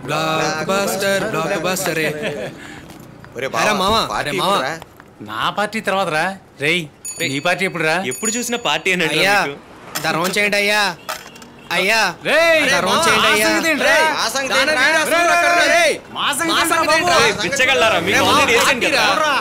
Block buster block buster ఒరే అరే మామ, పార్టీ అరే మామ. ఇప్పుడురా. నా పార్టీ తర్వాత రా రేయ్ నీ పార్టీ ఎప్పుడు రా ఎప్పుడు చూసినా పార్టీ అని అయ్యా ధర్మం చేయండి అయ్యా అయ్యా రేయ్ ధర్మం చేయండి అయ్యా రేయ్, ఆ సంగతి దానం ఏంట్రా? చేస్తున్నారు అక్కడ, రేయ్. మా సంగతి మా ఏంట్రా సంగతి బాబు? ఏంట్రా? పిచ్చగల్లారా మీకు రే, మామ, ఆల్రెడీ వేసాను పార్టీ కదా రా.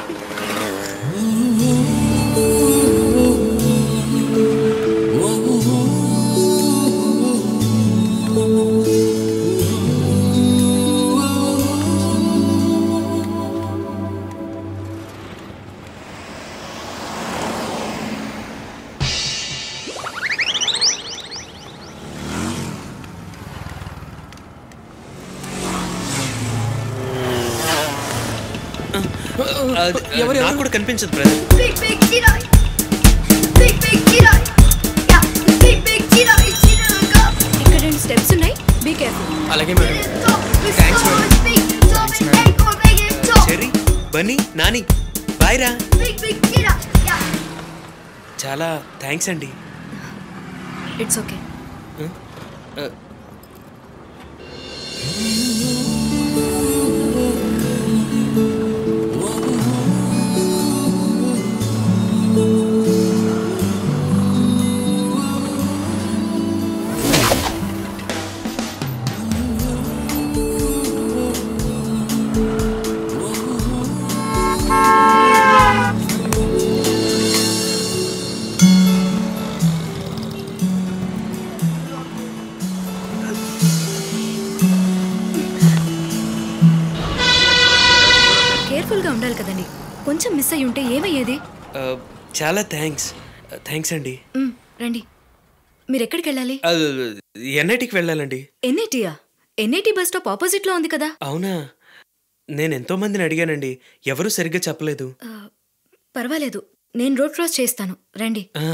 ఎవరు నాకు కూడా కనిపించదు brother Big, big Cheeto. Big, big Cheeto. Yeah, big, big Cheeto. It's Cheeto the go. ఇక్కడ రెండు స్టెప్స్ ఉన్నాయి బీ కేర్ఫుల్ అలాగే madam Go. It's Thanks, so man. much big. So big, hey, go make it top. Cherry Bunny Nani bye రా Big, big Cheeto. Yeah. చాలా thanks అండి it's okay కేర్ఫుల్గా ఉండాలి కదండి కొంచెం మిస్ అయ్యి ఉంటే ఏమయ్యేది ఆ, చాలా థ్యాంక్స్ థ్యాంక్స్ అండి మ్, రండి మీరు ఎక్కడికి వెళ్ళాలి ఎన్ఐటికి వెళ్ళాలండి ఎన్ఐటియా ఎన్ఐటి బస్ స్టాప్ ఆపోజిట్ లో ఉంది కదా అవునా నేను ఎంతో మందిని అడిగానండి ఎవరూ సరిగ్గా చెప్పలేదు ఆ, పర్వాలేదు నేను రోడ్ క్రాస్ చేస్తాను రండి ఆ,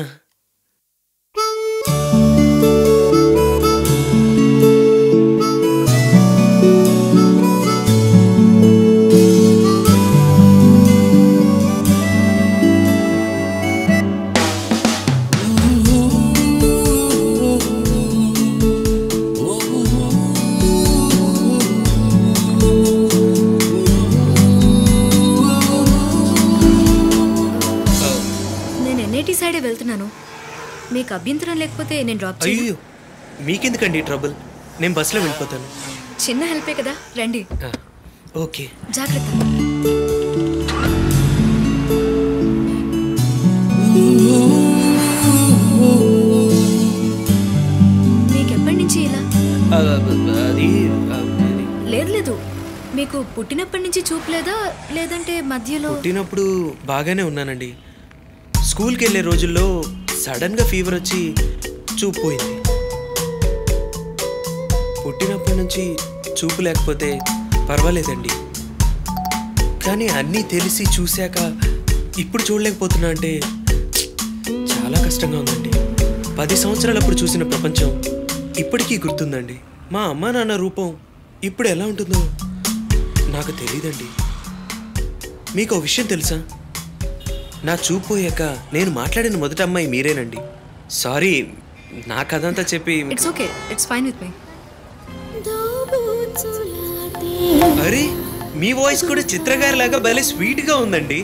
నేను ఎన్ఐటి సైడే వెళ్తున్నాను మీకు అభ్యంతరం లేకపోతే నేను డ్రాప్ చేయను అయ్యో మీకెందుకండి ట్రబుల్ నేను బస్సులో వెళ్ళిపోతాను చిన్న హెల్పే కదా రండి ఆ, ఓకే జాగ్రత్త మీకు ఎప్పటి నుంచి ఇలా ఆ, అది ఆ, అది లేదు లేదు మీకు పుట్టినప్పటి నుంచి చూపలేదా లేదంటే మధ్యలో పుట్టినప్పుడు బాగానే ఉన్నానండి స్కూల్కి వెళ్ళే రోజుల్లో సడన్గా ఫీవర్ వచ్చి చూపు పోయింది పుట్టినప్పటి నుంచి చూపు లేకపోతే పర్వాలేదండి కానీ అన్నీ తెలిసి చూశాక ఇప్పుడు చూడలేకపోతున్నా అంటే చాలా కష్టంగా ఉందండి పది సంవత్సరాలప్పుడు చూసిన ప్రపంచం ఇప్పటికీ గుర్తుందండి మా అమ్మ నాన్న రూపం ఇప్పుడు ఎలా ఉంటుందో నాకు తెలియదండి మీకు ఓ విషయం తెలుసా నా చూపు పోయాక నేను మాట్లాడిన మొదటి అమ్మాయి మీరేనండి సారీ నా కథ అంతా చెప్పి it's okay it's fine with me అరే మీ వాయిస్ కూడా చిత్రగారి లాగా భలే స్వీట్ గా ఉందండి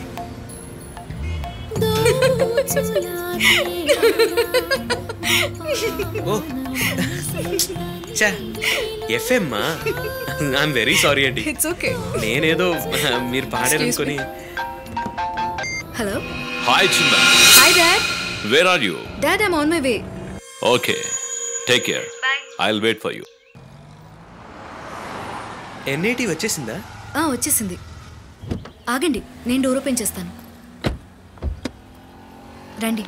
ఓ చా ఎఫ్ఎం ఐఎమ్ వెరీ సారీ అండి ఇట్స్ ఓకే నేనేదో మీరు పాడారనుకొని hello Hi, Chinda. Hi dad Where are you? Dad I'm on my way Okay. Take care. I'll wait for you. NIT వచ్చేసిందా వచ్చేసింది ఆగండి నేను డోర్ ఓపెన్ చేస్తాను రండి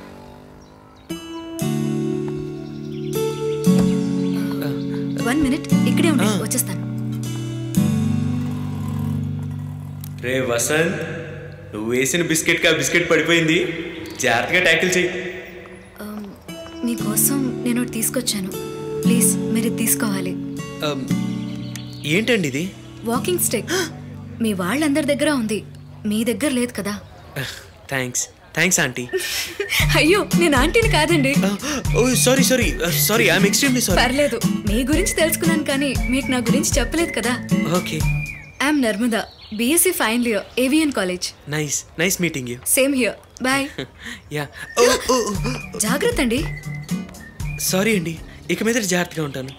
వన్ మినిట్ ఇక్కడే ఉండండి వచ్చేస్తాను రే వసంత్ నువ్వు వేసిన బిస్కెట్ కా బిస్కెట్ పడిపోయింది జాగ్రత్తగా ట్యాకిల్ చెయ్యి మీకోసం నేను ఒకటి తీసుకొచ్చాను ప్లీజ్ మీరు ఇది తీసుకోవాలి Um, ఏంటండి ఇది వాకింగ్ స్టిక్ మీ వాళ్ళందరి దగ్గర ఉంది మీ దగ్గర లేదు కదా థ్యాంక్స్ థ్యాంక్స్ ఆంటీ అయ్యో నేను ఆంటీని కాదండి ఓ sorry sorry sorry I'm extremely sorry పర్లేదు మీ గురించి తెలుసుకున్నాను కానీ మీకు నా గురించి చెప్పలేదు కదా okay I'm Narmada BSc final year AVN college nice nice meeting you same here bye yeah ఓ ఓ జాగ్రత్త అండి సారీ అండి ఇక మీద జాగ్రత్తగా ఉంటాను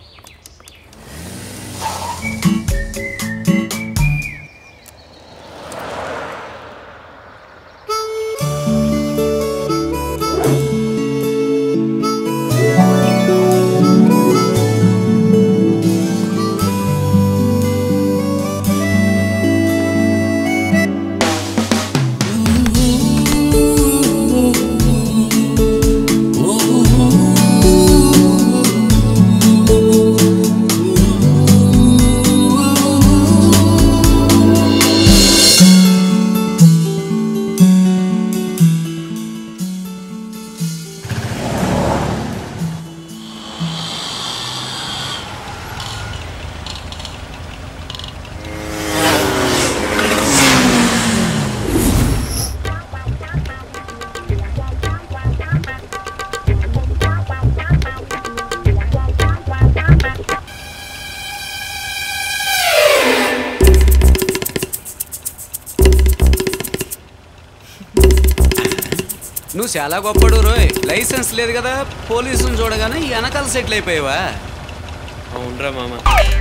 నువ్వు చాలా గొప్పడు రోయ్ లైసెన్స్ లేదు కదా పోలీసుని చూడగానే వెనకాల సెటిల్ అయిపోయావా అవునరా మామ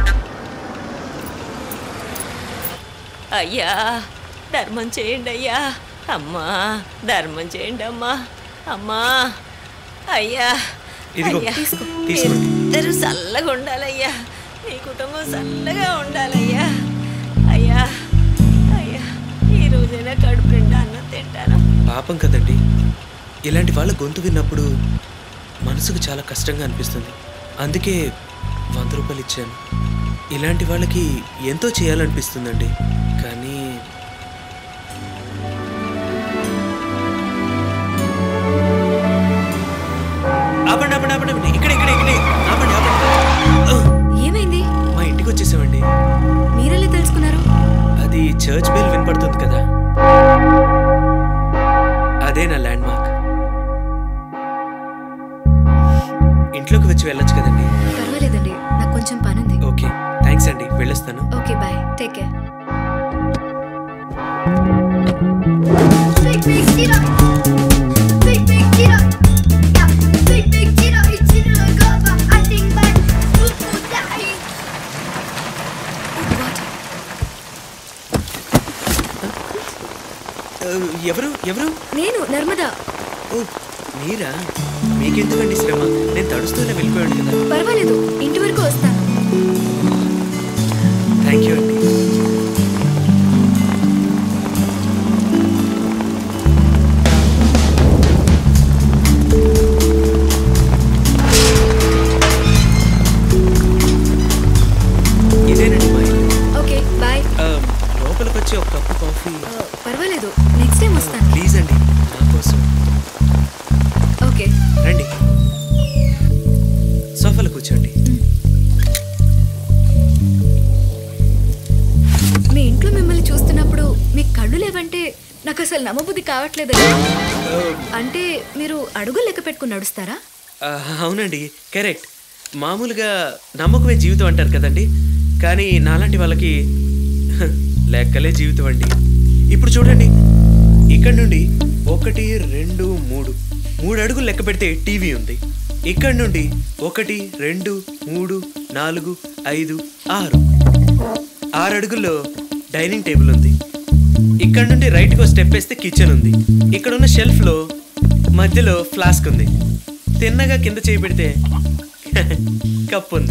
అయ్యా ధర్మం చేయండి అయ్యా అమ్మా ధర్మం చేయండి అమ్మా అమ్మా అయ్యా ఇదిగో, అయ్యా, తీసుకోండి. మీరిద్దరూ చల్లగా ఉండాలయ్యా మీ కుటుంబం చల్లగా ఉండాలయ్యా అయ్యా అయ్యా ఈ రోజైనా కడుపు నిండా అన్నం తింటాను పాపం కదండి ఇలాంటి వాళ్ళ గొంతు విన్నప్పుడు మనసుకు చాలా కష్టంగా అనిపిస్తుంది అందుకే వంద రూపాయలు ఇచ్చాను ఇలాంటి వాళ్ళకి ఎంతో చేయాలనిపిస్తుందండి కానీ ఆపండి ఆపండి ఆపండి ఆపండి. ఇక్కడ ఇక్కడ ఇక్కడ ఆపండి ఆపండి ఆ, ఏమైంది మా ఇంటికి వచ్చేసామండి మీరెలా తెలుసుకున్నారు అది చర్చ్ బెల్ వినపడుతుంది కదా అదే నా ల్యాండ్ మార్క్ ఇంట్లోకి వచ్చి వెళ్ళొచ్చు కదండి పర్వాలేదండి నాకు కొంచెం పనుంది ఓకే థ్యాంక్స్ అండి వెళ్ళొస్తాను okay bye take care Big, big tira. Big, big tira. Yeah, big, big tira. It's in a cover. I think my foot will die. ఆ, ఎవరు ఎవరు నేను నర్మదా ఓ మీరా మీకెందుకండి శ్రమ నేను తడుస్తూనే వెళ్ళిపోయాను కదా పర్వాలేదు ఇంటి వరకు వస్తాను థ్యాంక్ యూ అండి ఇదేనండి మా ఇల్లు ఓకే బాయ్ ఆ, లోపలికి వచ్చి ఒక కప్పు కాఫీ పర్వాలేదు నెక్స్ట్ టైం వస్తాను ప్లీజ్ అండి నా కోసం ఓకే రండి సోఫాలో కూర్చోండి మీ ఇంట్లో మిమ్మల్ని చూస్తున్నప్పుడు మీ కళ్ళు లేవంటే నాకు అసలు నమ్మబుద్ధి కావట్లేదు అంటే మీరు అడుగులు లెక్క పెట్టుకుని నడుస్తారా ఆ, అవునండి కరెక్ట్ మామూలుగా నమ్మకమే జీవితం అంటారు కదండి కానీ నాలాంటి వాళ్ళకి హ, లెక్కలే జీవితం అండి ఇప్పుడు చూడండి ఇక్కడ నుండి ఒకటి రెండు మూడు మూడు అడుగులు లెక్క పెడితే టీవీ ఉంది ఇక్కడ నుండి ఒకటి రెండు మూడు నాలుగు ఐదు ఆరు ఆరు అడుగుల్లో డైనింగ్ టేబుల్ ఉంది ఇక్కడ నుండి రైట్కి ఒక స్టెప్ వేస్తే కిచెన్ ఉంది ఇక్కడ ఉన్న షెల్ఫ్లో మధ్యలో ఫ్లాస్క్ ఉంది తిన్నగా కింద చేయి పెడితే కప్ ఉంది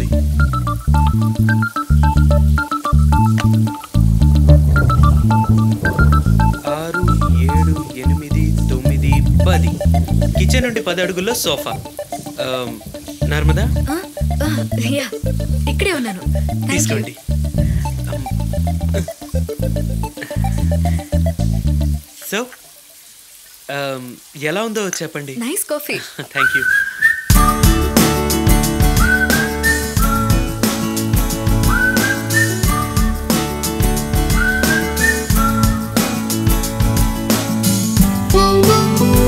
ఆరు ఏడు ఎనిమిది తొమ్మిది పది కిచెన్ నుండి పది అడుగుల్లో సోఫా ఆమ్, నర్మదా ఆ, ఆ, యా ఇక్కడే ఉన్నాను Thank you. తీసుకోండి సో ఎలా ఉందో చెప్పండి nice coffee thank you Thank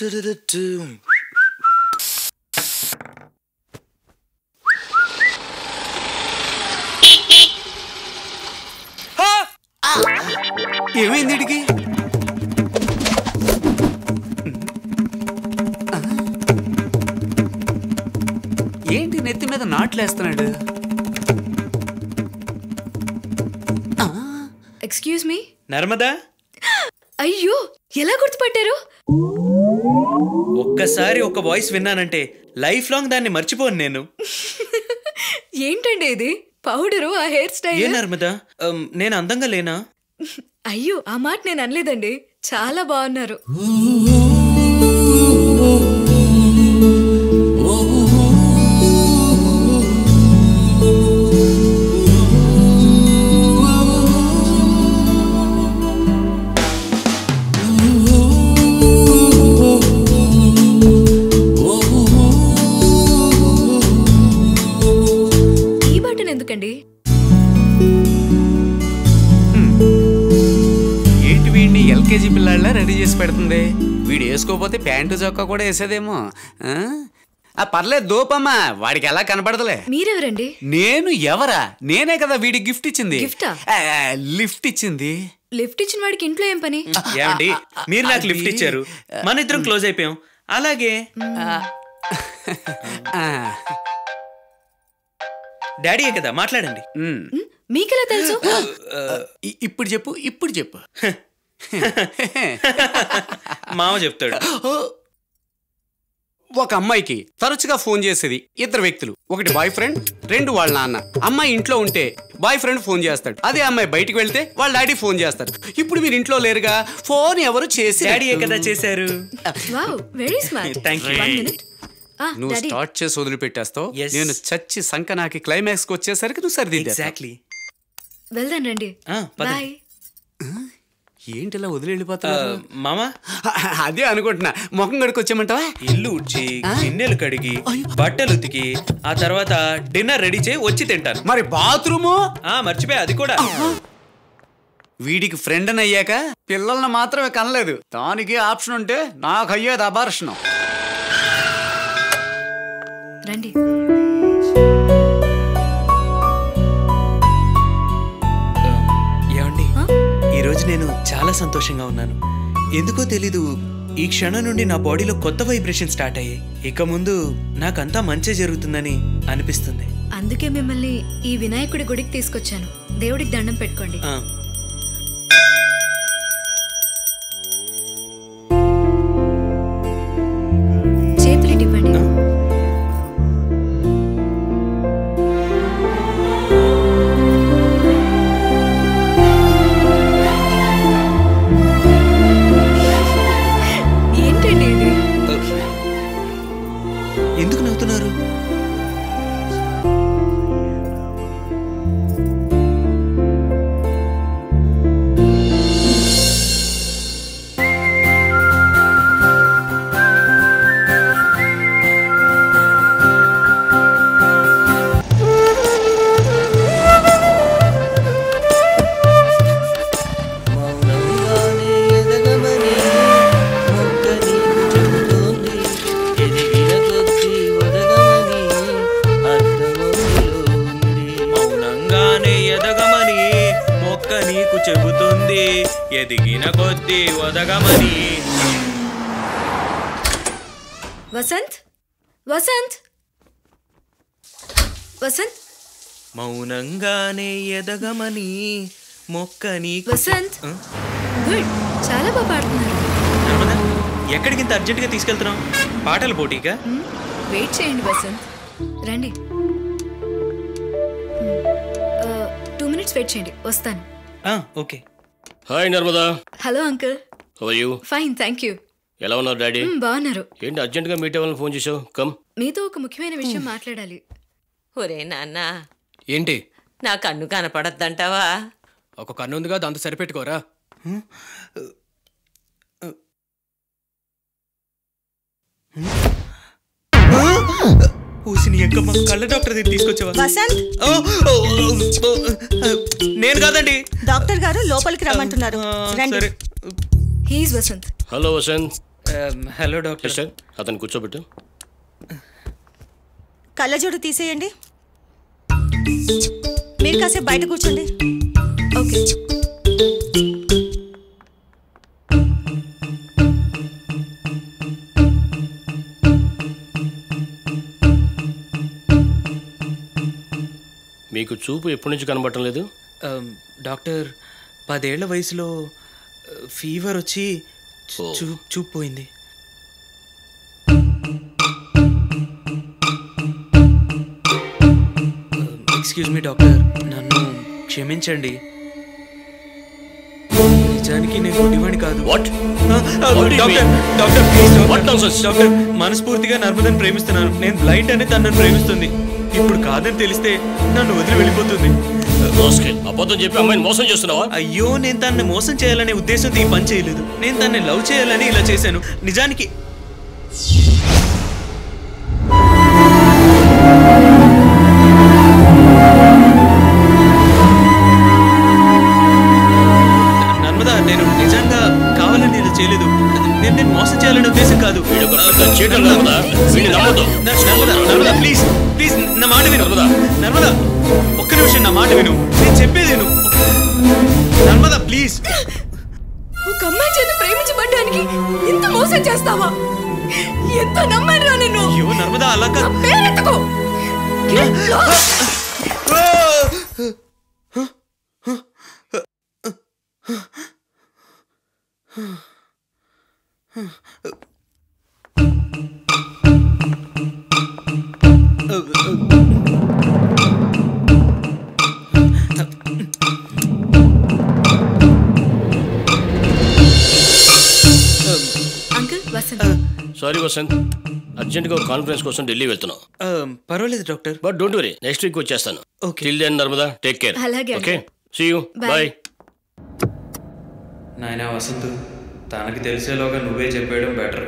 ఏమైంది ఇడికి ఏంటి నెత్తి మీద నాట్లేస్తున్నాడు ఎక్స్క్యూజ్ మీ నర్మదా అయ్యో ఎలా గుర్తుపట్టారు ఒక్కసారి ఒక వాయిస్ విన్నానంటే లైఫ్ లాంగ్ దాన్ని మర్చిపోను నేను ఏంటండి ఇది పౌడరు ఆ హెయిర్ ఏ స్టైల్ నర్మదా అమ్, నేను అందంగా లేనా అయ్యో ఆ మాట నేను అనలేదండి చాలా బాగున్నారు ఈ బటన్ ఎందుకండి ఏంటి వీడిని ఎల్కేజీ పిల్లాళ్ళ రెడీ చేసి పెడుతుంది వీడు వేసుకోపోతే ప్యాంటు చొక్కా కూడా వేసేదేమో ఆ? ఆ పర్లేదు దోపమ్మా వాడికి ఎలా కనపడదులే మీరెవరండి నేను ఎవరా నేనే కదా వీడికి గిఫ్ట్ ఇచ్చింది గిఫ్టా? ఆ, లిఫ్ట్ ఇచ్చింది లిఫ్ట్ ఇచ్చిన వాడికి ఇంట్లో ఏం పని ఏమండి మీరు నాకు అది- లిఫ్ట్ ఇచ్చారు మన ఇద్దరం క్లోజ్ అయిపోయాం అలాగే ఆ, డాడీయే కదా మాట్లాడండి ఉమ్. మీకెలా తెలుసు ఇ- ఇప్పుడు చెప్పు ఇప్పుడు చెప్పు మామ చెప్తాడు ఒక అమ్మాయికి తరచుగా ఫోన్ చేసేది ఇద్దరు వ్యక్తులు ఒకటి బాయ్ ఫ్రెండ్ రెండు వాళ్ళ నాన్న అమ్మాయి ఇంట్లో ఉంటే బాయ్ ఫ్రెండ్ ఫోన్ చేస్తాడు అదే అమ్మాయి బయటికి వెళ్తే వాళ్ళ డాడీ ఫోన్ చేస్తారు ఇప్పుడు మీరు ఇంట్లో లేరుగా ఫోన్ ఎవరు చేసి డాడీయే కదా చేశారు wow very smart Thank you. One minute నువ్వు డాడీ స్టార్ట్ చేసి వదిలిపెట్టేస్తావు Yes. నేను చచ్చి సంకనాకి క్లైమాక్స్ కి వచ్చేసరికి నువ్వు సరిదిద్దా ఎగ్జాక్ట్లీ వెళ్దాం రండి బాయ్ ఏంటి ఇలా వదిలి వెళ్ళిపోతావు మామ అదే అనుకుంటున్నా ముఖం గడికి వచ్చామంటావా ఇల్లు ఉడ్చి గిన్నెలు కడిగి బట్టలు ఉతికి ఆ తర్వాత డిన్నర్ రెడీ చేయి వచ్చి తింటాను మరి బాత్రూము ఆ మర్చిపోయా అది కూడా వీడికి ఫ్రెండ్ అని అయ్యాక పిల్లల్ని మాత్రమే కనలేదు దానికి ఆప్షన్ ఉంటే నాకు అయ్యేది అబార్షణం రండి ఏమండి ఆ? ఈరోజు నేను చాలా సంతోషంగా ఉన్నాను ఎందుకో తెలీదు ఈ క్షణం నుండి నా బాడీలో కొత్త వైబ్రేషన్ స్టార్ట్ అయ్యాయి ఇక ముందు నాకంతా మంచి జరుగుతుందని అనిపిస్తుంది అందుకే మిమ్మల్ని ఈ వినాయకుడి గుడికి తీసుకొచ్చాను దేవుడికి దండం పెట్టుకోండి ఆ, చేతులు ఇటు ఇవ్వండి ఏంటండి ఇది ఎందుకు నవ్వుతున్నారు మౌనంగానే ఎదగమని మొక్క నీకు చెబుతోంది ఎదిగిన కొద్దీ ఒదగమని అర్థమందులో ఉంది మౌనంగానే ఎదగమని మొక్క నీకు చెబుతుంది ఎదిగిన కొద్దీ ఒదగమని వసంత్ వసంత్ వసంత్ మౌనంగానే ఎదగమని మొక్క నీకు వసంత్ ఆ? గుడ్ చాలా బాగా పాడుతున్నారు నర్మదా ఎక్కడికి ఇంత అర్జెంటుగా తీసుకెళ్తున్నాం పాటల పోటీగా మ్, వెయిట్ చేయండి వసంత్ రండి మ్, ఆ, టూ మినిట్స్ వెయిట్ చేయండి వస్తాను ఆ, okay hi Narmada hello uncle how you fine thank you ఎలా ఉన్నారు డాడీ మ్, బాగున్నారు ఏంటి అర్జెంట్గా మీట్ అవ్వాలని ఫోన్ చేసావు కమ్ మీతో ఒక ముఖ్యమైన విషయం మాట్లాడాలి ఒరే నాన్న ఏంటి నా కన్ను కనపడద్దంటావా ఒక కన్ను ఉందిగా దాంతో సరిపెట్టుకోరా ఊసిన ఎక్కమ్మ కళ్ళ డాక్టర్ దగ్గర తీసుకొచ్చావా వసంత్ ఓ, ఓ, ఓ, ఓ, నేను కాదండి డాక్టర్ గారు లోపలికి రమ్మంటున్నారు ఆ, రండి సరే he's Vasant hello Vasant hello doctor sister అతను కూర్చోబెట్టు కళ్ళజోడు తీసేయండి మీరు కాసేపు బయట కూర్చోండి ఓకే మీకు చూపు ఎప్పటి నుంచి కనబడటం లేదు డాక్టర్ పదేళ్ల వయసులో ఫీవర్ వచ్చి చూ- చూ చూపు పోయింది ఎక్స్క్యూజ్ మీ డాక్టర్ నన్ను క్షమించండి నిజానికి నేను గుడ్డివాణి కాదు What? ఆ, ఆ, What do you doctor mean? Doctor please What nonsense? Doctor మనస్ఫూర్తిగా నర్మదని ప్రేమిస్తున్నాను నేను బ్లైట్ అని తనను ప్రేమిస్తుంది ఇప్పుడు కాదని తెలిస్తే నన్ను వదిలి వెళ్ళిపోతుంది Rascal, అబద్ధం చెప్పి అమ్మాయిని మోసం చేస్తున్నావా అయ్యో నేను తనని మోసం చేయాలనే ఉద్దేశంతో ఈ పని చేయలేదు నేను తనని లవ్ చేయాలని ఇలా చేశాను నిజానికి నర్మదా నేను నిజంగా కావాలని ఇలా చేయలేదు నేను నేను మోసం చేయాలనే ఉద్దేశం కాదు వీడొక పెద్ద చీటర్ నర్మదా వీడిని నమ్మొద్దు నర్మదా నర్మదా ప్లీజ్ ప్లీజ్ నా మాట విను నర్మదా. నర్మదా ఒక్క నిమిషం నా మాట విను నేను చెప్పేది విను నర్మదా ప్లీజ్ ఒక అమ్మాయి చేత ప్రేమించబడ్డానికి ఇంత మోసం చేస్తావా ఎంత నమ్మాను నిన్ను అయ్యో నర్మదా అలా నా కాదు పేరెత్తుకో Get lost. Uncle Vasant sorry Vasant అర్జెంట్గా ఒక కాన్ఫరెన్స్ కోసం ఢిల్లీ వెళ్తున్నాం ఆ, పర్వాలేదు doctor but don't worry next week వచ్చేస్తాను Okay. Till then Narmada take care అలాగే, okay uncle. See you Bye. Bye నాయనా వసంతు తనకి తెలిసేలోగా నువ్వే చెప్పేయడం బెటర్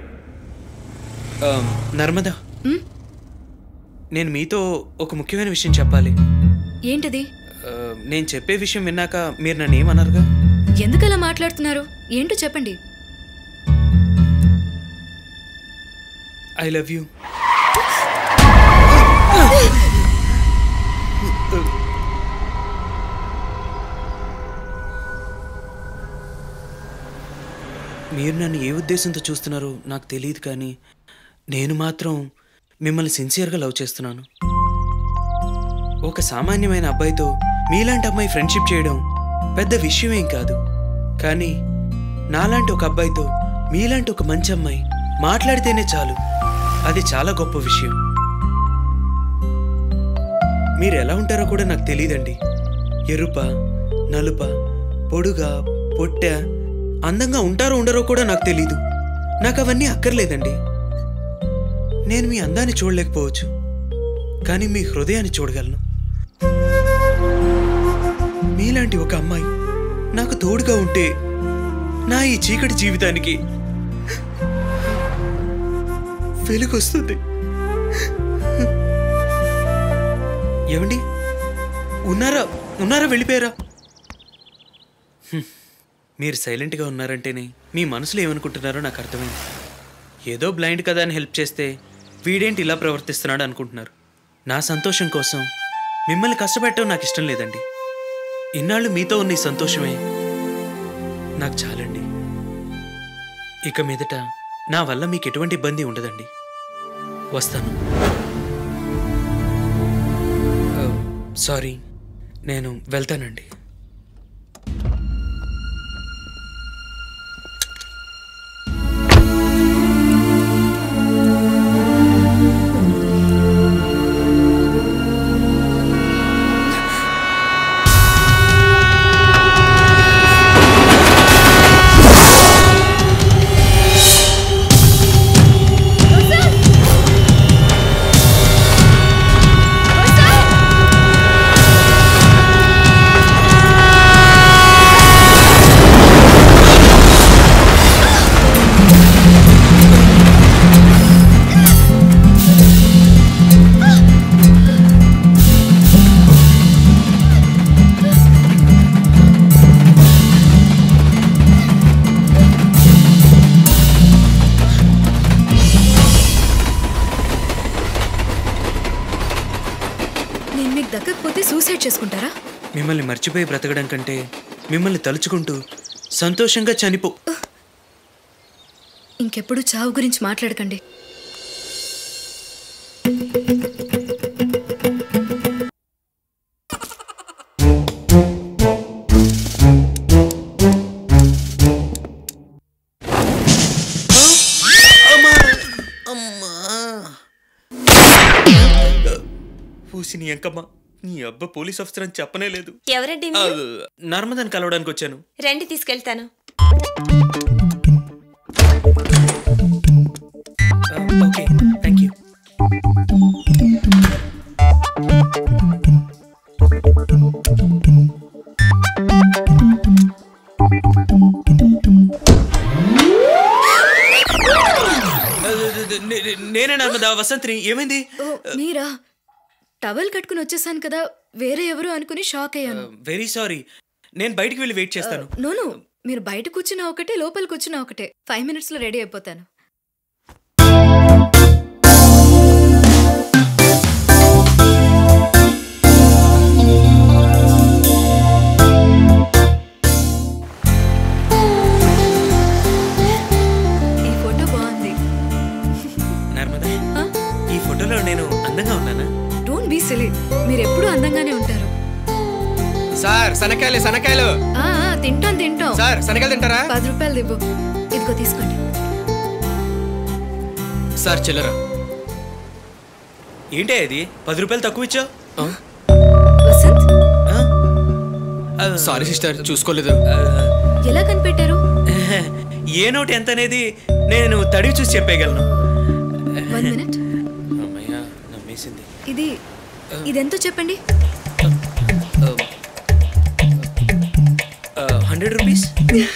నర్మదా నేను మీతో ఒక ముఖ్యమైన విషయం చెప్పాలి ఏంటిది ఆ, నేను చెప్పే విషయం విన్నాక మీరు నన్ను ఏమన్నారుగా ఎందుకు అలా మాట్లాడుతున్నారు ఏంటో చెప్పండి ఐ లవ్ యూ మీరు నన్ను ఏ ఉద్దేశంతో చూస్తున్నారో నాకు తెలియదు కానీ నేను మాత్రం మిమ్మల్ని సిన్సియర్గా లవ్ చేస్తున్నాను ఒక సామాన్యమైన అబ్బాయితో మీలాంటి అమ్మాయి ఫ్రెండ్షిప్ చేయడం పెద్ద విషయమేం కాదు కానీ నాలాంటి ఒక అబ్బాయితో మీలాంటి ఒక మంచి అమ్మాయి మాట్లాడితేనే చాలు అది చాలా గొప్ప విషయం మీరు ఎలా ఉంటారో కూడా నాకు తెలియదండి ఎరుప నలుప పొడుగా పొట్ట అందంగా ఉంటారో ఉండరో కూడా నాకు తెలీదు నాకు అవన్నీ అక్కర్లేదండి నేను మీ అందాన్ని చూడలేకపోవచ్చు కానీ మీ హృదయాన్ని చూడగలను మీలాంటి ఒక అమ్మాయి నాకు తోడుగా ఉంటే నా ఈ చీకటి జీవితానికి వెలుగొస్తుంది ఏమండి ఉన్నారా ఉన్నారా వెళ్ళిపోయారా హ్మ్. మీరు సైలెంట్గా ఉన్నారంటేనే మీ మనసులో ఏమనుకుంటున్నారో నాకు అర్థమైంది ఏదో బ్లైండ్ కదా అని హెల్ప్ చేస్తే వీడేంటి ఇలా ప్రవర్తిస్తున్నాడు అనుకుంటున్నారు నా సంతోషం కోసం మిమ్మల్ని కష్టపెట్టడం నాకు ఇష్టం లేదండి ఇన్నాళ్ళు మీతో ఉన్న ఈ సంతోషమే నాకు చాలండి ఇక మీదట నా వల్ల మీకు ఎటువంటి ఇబ్బంది ఉండదండి వస్తాను సారీ నేను వెళ్తానండి What's up? నేను మీకు దక్కకపోతే సూసైడ్ చేసుకుంటారా మిమ్మల్ని మర్చిపోయి బ్రతకడం కంటే మిమ్మల్ని తలుచుకుంటూ సంతోషంగా చనిపో ఇంకెప్పుడు చావు గురించి మాట్లాడకండి పూసి నీ అంకమ్మ నీ అబ్బ పోలీస్ ఆఫీసర్ అని చెప్పనే లేదు ఎవరండి ఆ, మీరు? నర్మదాని కలవడానికి వచ్చాను రండి తీసుకెళ్తాను ఓకే థ్యాంక్ యూ నేనే నర్మదా వసంత్ని ఏమైంది ఓ మీరా టవల్ కట్టుకుని వచ్చేసాను కదా వేరే ఎవరు అనుకుని షాక్ అయ్యాను వెరీ సారీ నేను బయటికి వెళ్ళి వెయిట్ చేస్తాను నోను మీరు బయట కూర్చున్నా ఒకటే లోపల కూర్చున్నా ఒకటే ఫైవ్ మినిట్స్ లో రెడీ అయిపోతాను ఈ ఫోటో బాగుంది నర్మదా ఈ ఫోటోలో నేను అందంగా ఉన్నానా డోంట్ బీ సిలీ మీరు ఎప్పుడూ అందంగానే ఉంటారు సార్ శనకాయలు శనకాయలు ఆ, ఆ, తింటాం తింటాం సార్ శనకాయలు తింటారా పది రూపాయలు ఇవ్వు ఇదిగో తీసుకోండి సార్ చిల్లర ఏంటి అది పది రూపాయలు తక్కువ ఇచ్చావు వసంత్ సారీ సిస్టర్ చూసుకోలేదు ఎలా కనిపెట్టారు ఏ నోట్ ఎంత అనేది నేను తడివి చూసి చెప్పేయగలను వన్ మినిట్ అమ్మయ్యా నమ్మేసింది ఇది ఇదెంతో చెప్పండి హండ్రెడ్ రూపీస్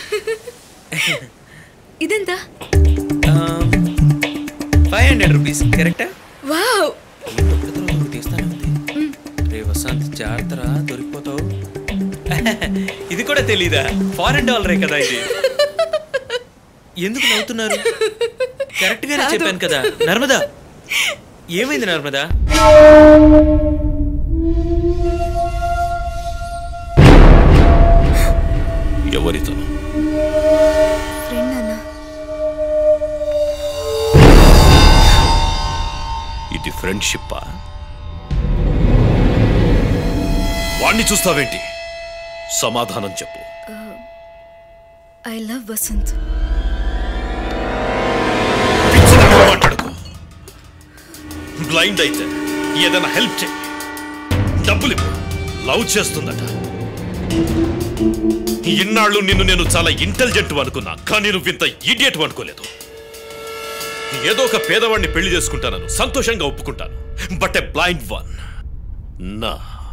ఇదెంత ఫైవ్ హండ్రెడ్ రూపీస్ కరెక్టా వావ్ తీస్తానే ఉంది రే వసంత్ జాగ్రత్త దొరికిపోతావు ఇది కూడా తెలీదా ఫారెన్ డాలరే కదా ఇది ఎందుకు నవ్వుతున్నారు కరెక్ట్ గానే కాదు. చెప్పాను కదా నర్మదా ఏమైంది నర్మదా ఎవరితను ఫ్రెండ్ అన్న ఇది ఫ్రెండ్షిప్పా వాణ్ణి చూస్తావేంటి సమాధానం చెప్పు ఐ లవ్ వసంత్ పిచ్చిదాకా మాట్లాడుకో బ్లైండ్ అయితే ఏదైనా హెల్ప్ చేయి డబ్బులు ఇవ్వు లవ్ చేస్తుందట ఇన్నాళ్ళు నిన్ను నేను చాలా ఇంటెలిజెంట్ అనుకున్నా కానీ నువ్వు ఇంత ఇడియట్ అనుకోలేదు ఏదో ఒక పేదవాడిని పెళ్లి చేసుకుంటానను సంతోషంగా ఒప్పుకుంటాను బట్ ఎ బ్లైండ్ వన్ నా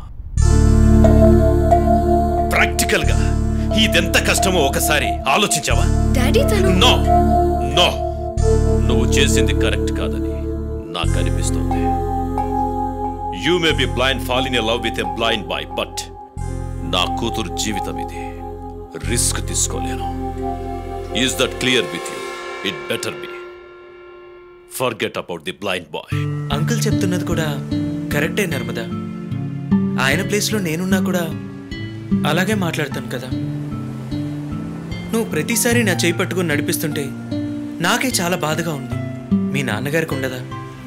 ప్రాక్టికల్ గా ఇదెంత కష్టమో ఒకసారి ఆలోచించావా డాడీ తను నో నో నువ్వు చేసింది కరెక్ట్ కాదని నాకు అనిపిస్తుంది you may be blind fall in love with a blind boy but నా కూతురు జీవితం ఇది రిస్క్ తీసుకోలేను is that clear with you it better be forget about the blind boy uncle చెప్తున్నది కూడా కరెక్టే నర్మదా ఆయన ప్లేస్లో నేనున్నా కూడా అలాగే మాట్లాడతాను కదా నువ్వు ప్రతిసారి నా చేయి పట్టుకుని నడిపిస్తుంటే నాకే చాలా బాధగా ఉంది మీ నాన్నగారికి ఉండదా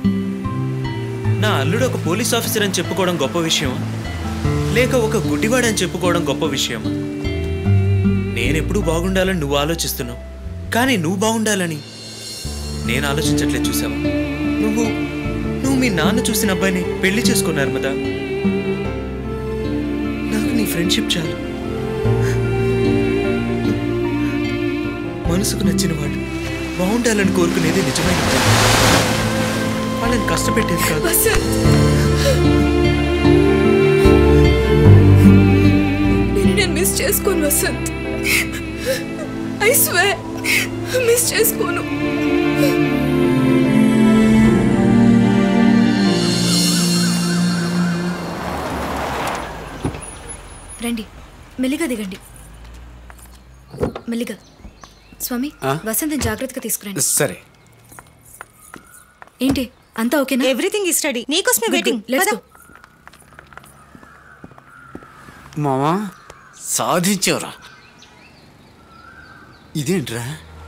నా అల్లుడు ఒక పోలీస్ ఆఫీసర్ అని చెప్పుకోవడం గొప్ప విషయమా లేక ఒక గుడ్డివాడని చెప్పుకోవడం గొప్ప విషయమా నేనెప్పుడు బాగుండాలని నువ్వు ఆలోచిస్తున్నావు కానీ నువ్వు బాగుండాలని నేను ఆలోచించట్లేదు చూసావా నువ్వు నువ్వు మీ నాన్న చూసిన అబ్బాయిని పెళ్లి చేసుకున్నారు మదా నాకు నీ ఫ్రెండ్షిప్ చాలు మనసుకు నచ్చిన వాళ్ళు బాగుండాలని కోరుకునేది నిజమైన ప్రేమ. వాళ్ళని కష్టపెట్టేది కాదు నేను నేను మిస్ చేసుకోను వసంత్ ఐ స్వే మిస్ చేసుకోను రండి మెల్లిగా దిగండి మెల్లిగా స్వామి ఆ? వసంత్ జాగ్రత్తగా తీసుకురండి సరే ఏంటి అంతా ఓకేనా ఎవ్రీథింగ్ ఈ స్టడీ నీకోసమే వెయిటింగ్ లెట్స్ గో మామా సాధించావురా ఇదేంట్రా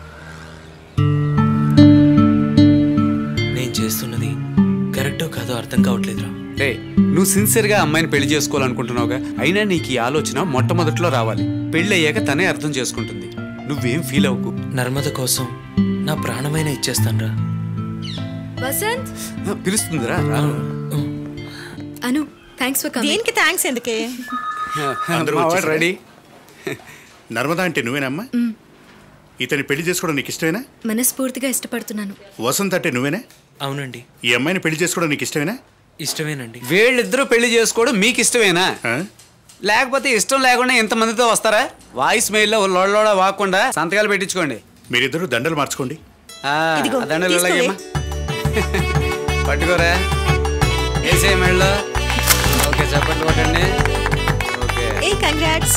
నేను చేస్తున్నది కరెక్టో కాదో అర్థం కావట్లేదురా రే నువ్వు సిన్సియర్గా అమ్మాయిని పెళ్లి చేసుకోవాలనుకుంటున్నావుగా అయినా నీకు ఈ ఆలోచన మొట్టమొదట్లో రావాలి పెళ్ళి అయ్యాక తనే అర్థం చేసుకుంటుంది నువ్వేం ఫీల్ అవ్వకు నర్మద కోసం నా ప్రాణమైన ఇచ్చేస్తానురా వసంత్ పిలుస్తుందిరా రా. అను థ్యాంక్స్ ఫర్ కమింగ్ దేనికి థ్యాంక్స్ ఎందుకే అందరూ మావాడు వచ్చేసారా? రెడీ నర్మదా అంటే నువ్వేనమ్మా ఇతని పెళ్లి చేసుకోవడం నీకు ఇష్టమేనా మనస్ఫూర్తిగా ఇష్టపడుతున్నాను వసంత్ అంటే నువ్వేనా అవునండి ఈ అమ్మాయిని పెళ్లి చేసుకోవడం నీకు ఇష్టమేనా ఇష్టమేనండి వీళ్ళిద్దరూ పెళ్లి చేసుకోవడం మీకు ఇష్టమేనా ఆ? లేకపోతే ఇష్టం లేకుండా ఇంతమందితో వస్తారా వాయిస్ మెయిల్లో లోడ వాకుండా సంతకాలు పెట్టించుకోండి మీరిద్దరూ దండలు మార్చుకోండి ఆ, ఇదిగో, ఆ దండలు తీసుకోవే. ఇలాగేమ్మా. పట్టుకోరా వేసే మెళ్ళో ఓకే చప్పట్లు కొట్టండి ఓకే ఏ కంగ్రాట్స్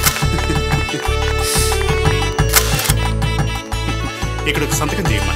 ఇక్కడ ఒక సంతకం చేయమ్మా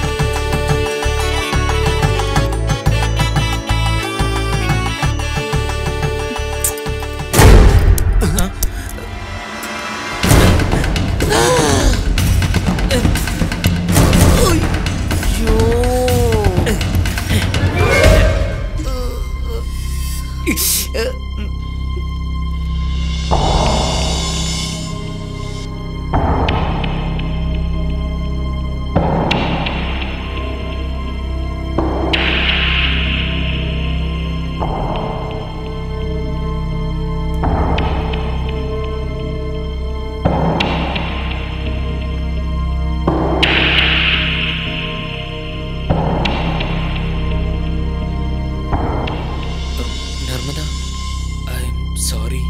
Narmada I'm sorry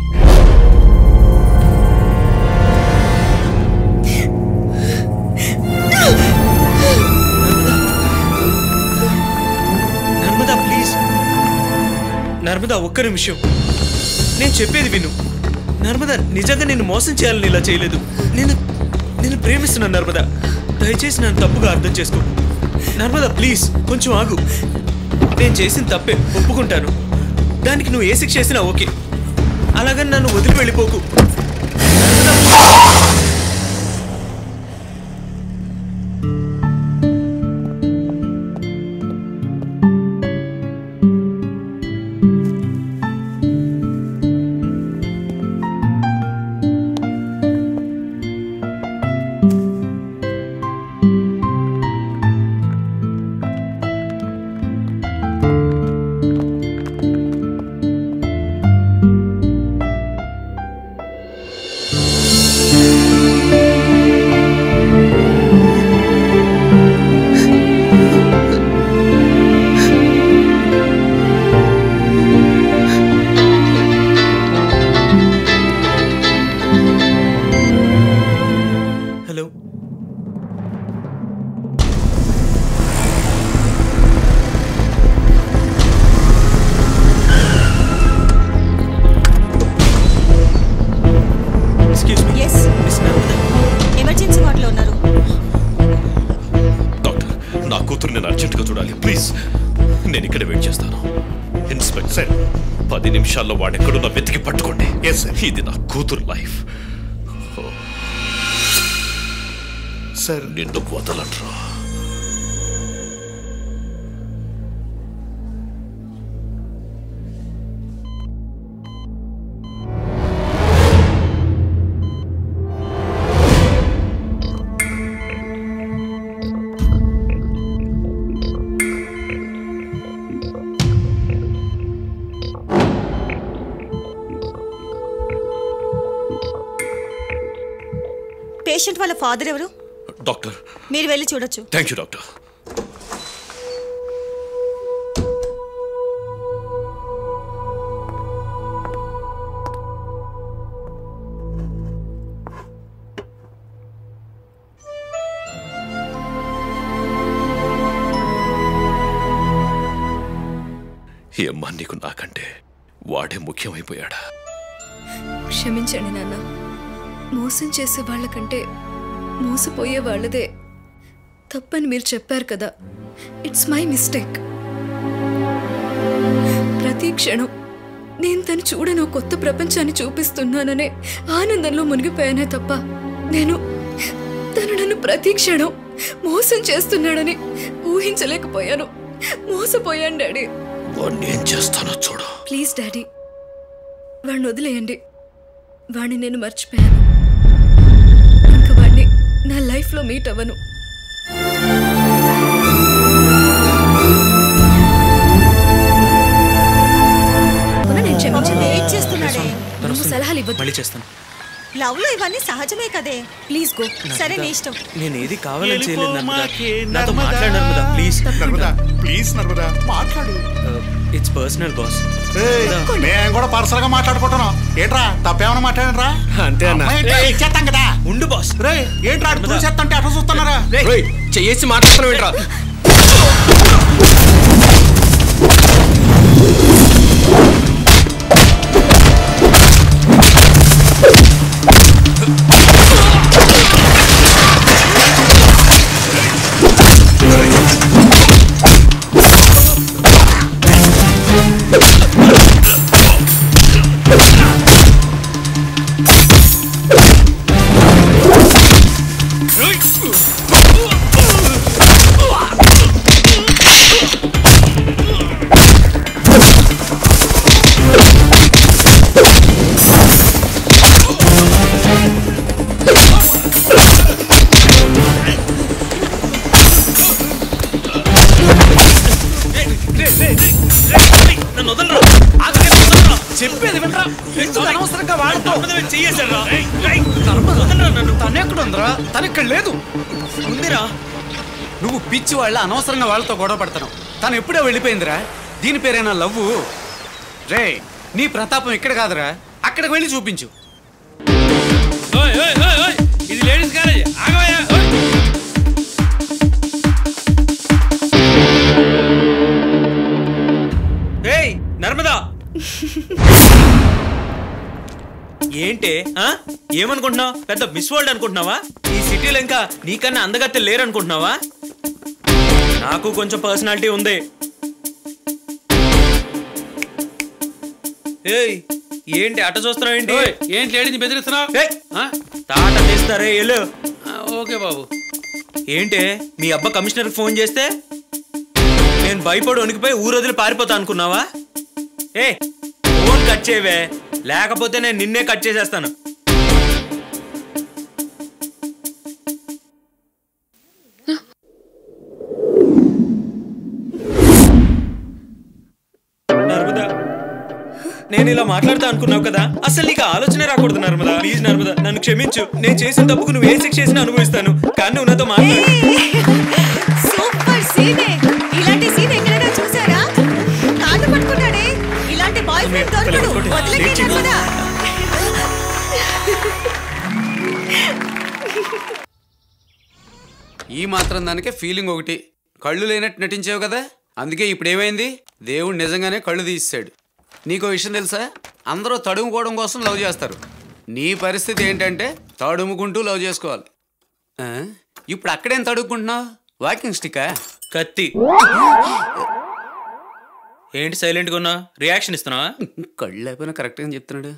Narmada please Narmada ఒక్క నిమిషం నేను చెప్పేది విను నర్మదా నిజంగా నేను మోసం చేయాలని ఇలా చేయలేదు నేను నేను ప్రేమిస్తున్నాను నర్మదా దయచేసి నన్ను తప్పుగా అర్థం చేసుకో నర్మదా ప్లీజ్ కొంచెం ఆగు నేను చేసిన తప్పే ఒప్పుకుంటాను దానికి నువ్వు ఏ శిక్ష చేసినా ఓకే అలాగని నన్ను వదిలి వెళ్ళిపోకు hello excuse me yes miss Narmada emergency వార్డులో ఉన్నారు డాక్టర్ నా కూతురు నేను అర్జెంటుగా చూడాలి ప్లీజ్ నేను ఇక్కడ వెయిట్ చేస్తాను ఇన్స్పెక్టర్ సార్ పది నిమిషాల్లో వాడెక్కడున్నా వెతికి పట్టుకోండి ఎస్ సార్ ఇది నా కూతురు లైఫ్ సార్ నిన్ను వదలట్రా పేషెంట్ వాళ్ళ ఫాదర్ ఎవరు డాక్టర్ మీరు వెళ్ళి చూడొచ్చు థ్యాంక్ యూ డాక్టర్ ఈ అమ్మ నీకు నాకంటే వాడే ముఖ్యమైపోయాడా క్షమించండి నాన్న మోసం చేసే వాళ్ళకంటే మోసపోయే వాళ్ళదే తప్పని మీరు చెప్పారు కదా ఇట్స్ మై మిస్టేక్ ప్రతి క్షణం నేను తను చూడని ఒక కొత్త ప్రపంచాన్ని చూపిస్తున్నాననే ఆనందంలో మునిగిపోయానే తప్ప నేను తను నన్ను ప్రతి క్షణం మోసం చేస్తున్నాడని ఊహించలేకపోయాను మోసపోయాను డాడీ వాడిని ఏం చేస్తానో చూడు ప్లీజ్ డాడీ వాడిని వదిలేయండి వాడిని నేను మర్చిపోయాను ఇంకా వాడిని నా లైఫ్లో మీట్ అవ్వను అవునా, నేను క్షమించను. వెయిట్ చేస్తున్నాడే నువ్వు సలహాలు ఇవ్వద్దు మళ్ళీ చేస్తాను లవ్ లో ఇవన్నీ సహజమే కదే ప్లీజ్ గో సరే నీ ఇష్టం నేను ఏది కావాలని చేయలేదు నర్మదా మాకే నాతో నర్మదా. మాట్లాడు నర్మదా ప్లీజ్ నర్మదా ప్లీజ్ నర్మదా మాట్లాడు ఇట్స్ పర్సనల్ బాస్ మేము కూడా పర్సనల్ గా మాట్లాడుకుంటున్నాం ఏంట్రా తప్పేమన్నా మాట్లాడరా అంతే అన్న ఇచ్చేస్తాం కదా ఉండు బాస్ రే ఏంట్రా అటు చూసేస్తంటే అటు చూస్తున్నారా రేయ్, చెయ్యేసి మాట్లాడుతున్నావు ఏంట్రా చెప్పేది వినరా ఎందుకు అనవసరంగా వాడుతో తను ఎక్కడ ఉందిరా తను ఇక్కడ లేదు ఉందిరా నువ్వు పిచ్చి వాళ్ళ అనవసరంగా వాళ్ళతో గొడవ పడుతున్నావు తను ఎప్పుడో వెళ్ళిపోయిందిరా దీని పేరేనా లవ్వు రే నీ ప్రతాపం ఇక్కడ కాదురా అక్కడికి వెళ్ళి చూపించు ఇది లేడీస్ కాలేజ్ ఆగవయ్యా ఓయ్. ఏయ్ నర్మదా ఏంటే ఆ? ఏమనుకుంటున్నావు పెద్ద మిస్ వరల్డ్ అనుకుంటున్నావా ఈ సిటీలో ఇంకా నీకన్నా అందగత్తె లేరు అనుకుంటున్నావా నాకు కొంచెం పర్సనాలిటీ ఉంది ఏయ్ ఏంటి అట చూస్తున్నావు ఏంటి ఓయ్, ఏంటి లేడీని బెదిరిస్తున్నావు ఏయ్, ఆ? తాట తీస్తారే ఎల్లు ఓకే బాబు ఏంటే మీ అబ్బా కమిషనర్కి ఫోన్ చేస్తే నేను భయపడి వణికిపోయి ఊరొదిలి పారిపోతా అనుకున్నావా ఏ ఫోన్ కట్ చేయవే లేకపోతే నేను నిన్నే కట్ చేసేస్తాను నర్మదా నేను ఇలా మాట్లాడతా అనుకున్నావు కదా అసలు నీకు ఆలోచన రాకూడదు నర్మదా ప్లీజ్ నర్మదా నన్ను క్షమించు నేను చేసిన తప్పుకు నువ్వు ఏ శిక్ష చేసినా అనుభవిస్తాను కానీ నువ్వు నాతో మాట్లాడు సూపర్ సీనే ఇలాంటి సీన్ ఎక్కడైనా చూసారా కాళ్ళు పట్టుకున్నాడే ఇలాంటి బాయ్ ఫ్రెండ్ దొరకడు వదిలేకే నర్మదా ఈ మాత్రం దానికే ఫీలింగ్ ఒకటి కళ్ళు లేనట్టు నటించావు కదా అందుకే ఇప్పుడు ఏమైంది దేవుడు నిజంగానే కళ్ళు తీసాడు నీకో విషయం తెలుసా అందరూ తడుముకోవడం కోసం లవ్ చేస్తారు నీ పరిస్థితి ఏంటంటే తడుముకుంటూ లవ్ చేసుకోవాలి ఆ? ఇప్పుడు అక్కడేం తడుముకుంటున్నావు వాకింగ్ స్టికా కత్తి ఏంటి సైలెంట్గా ఉన్నా రియాక్షన్ ఇస్తున్నావా కళ్ళు లేకపోయినా కరెక్ట్గా చెప్తున్నాడు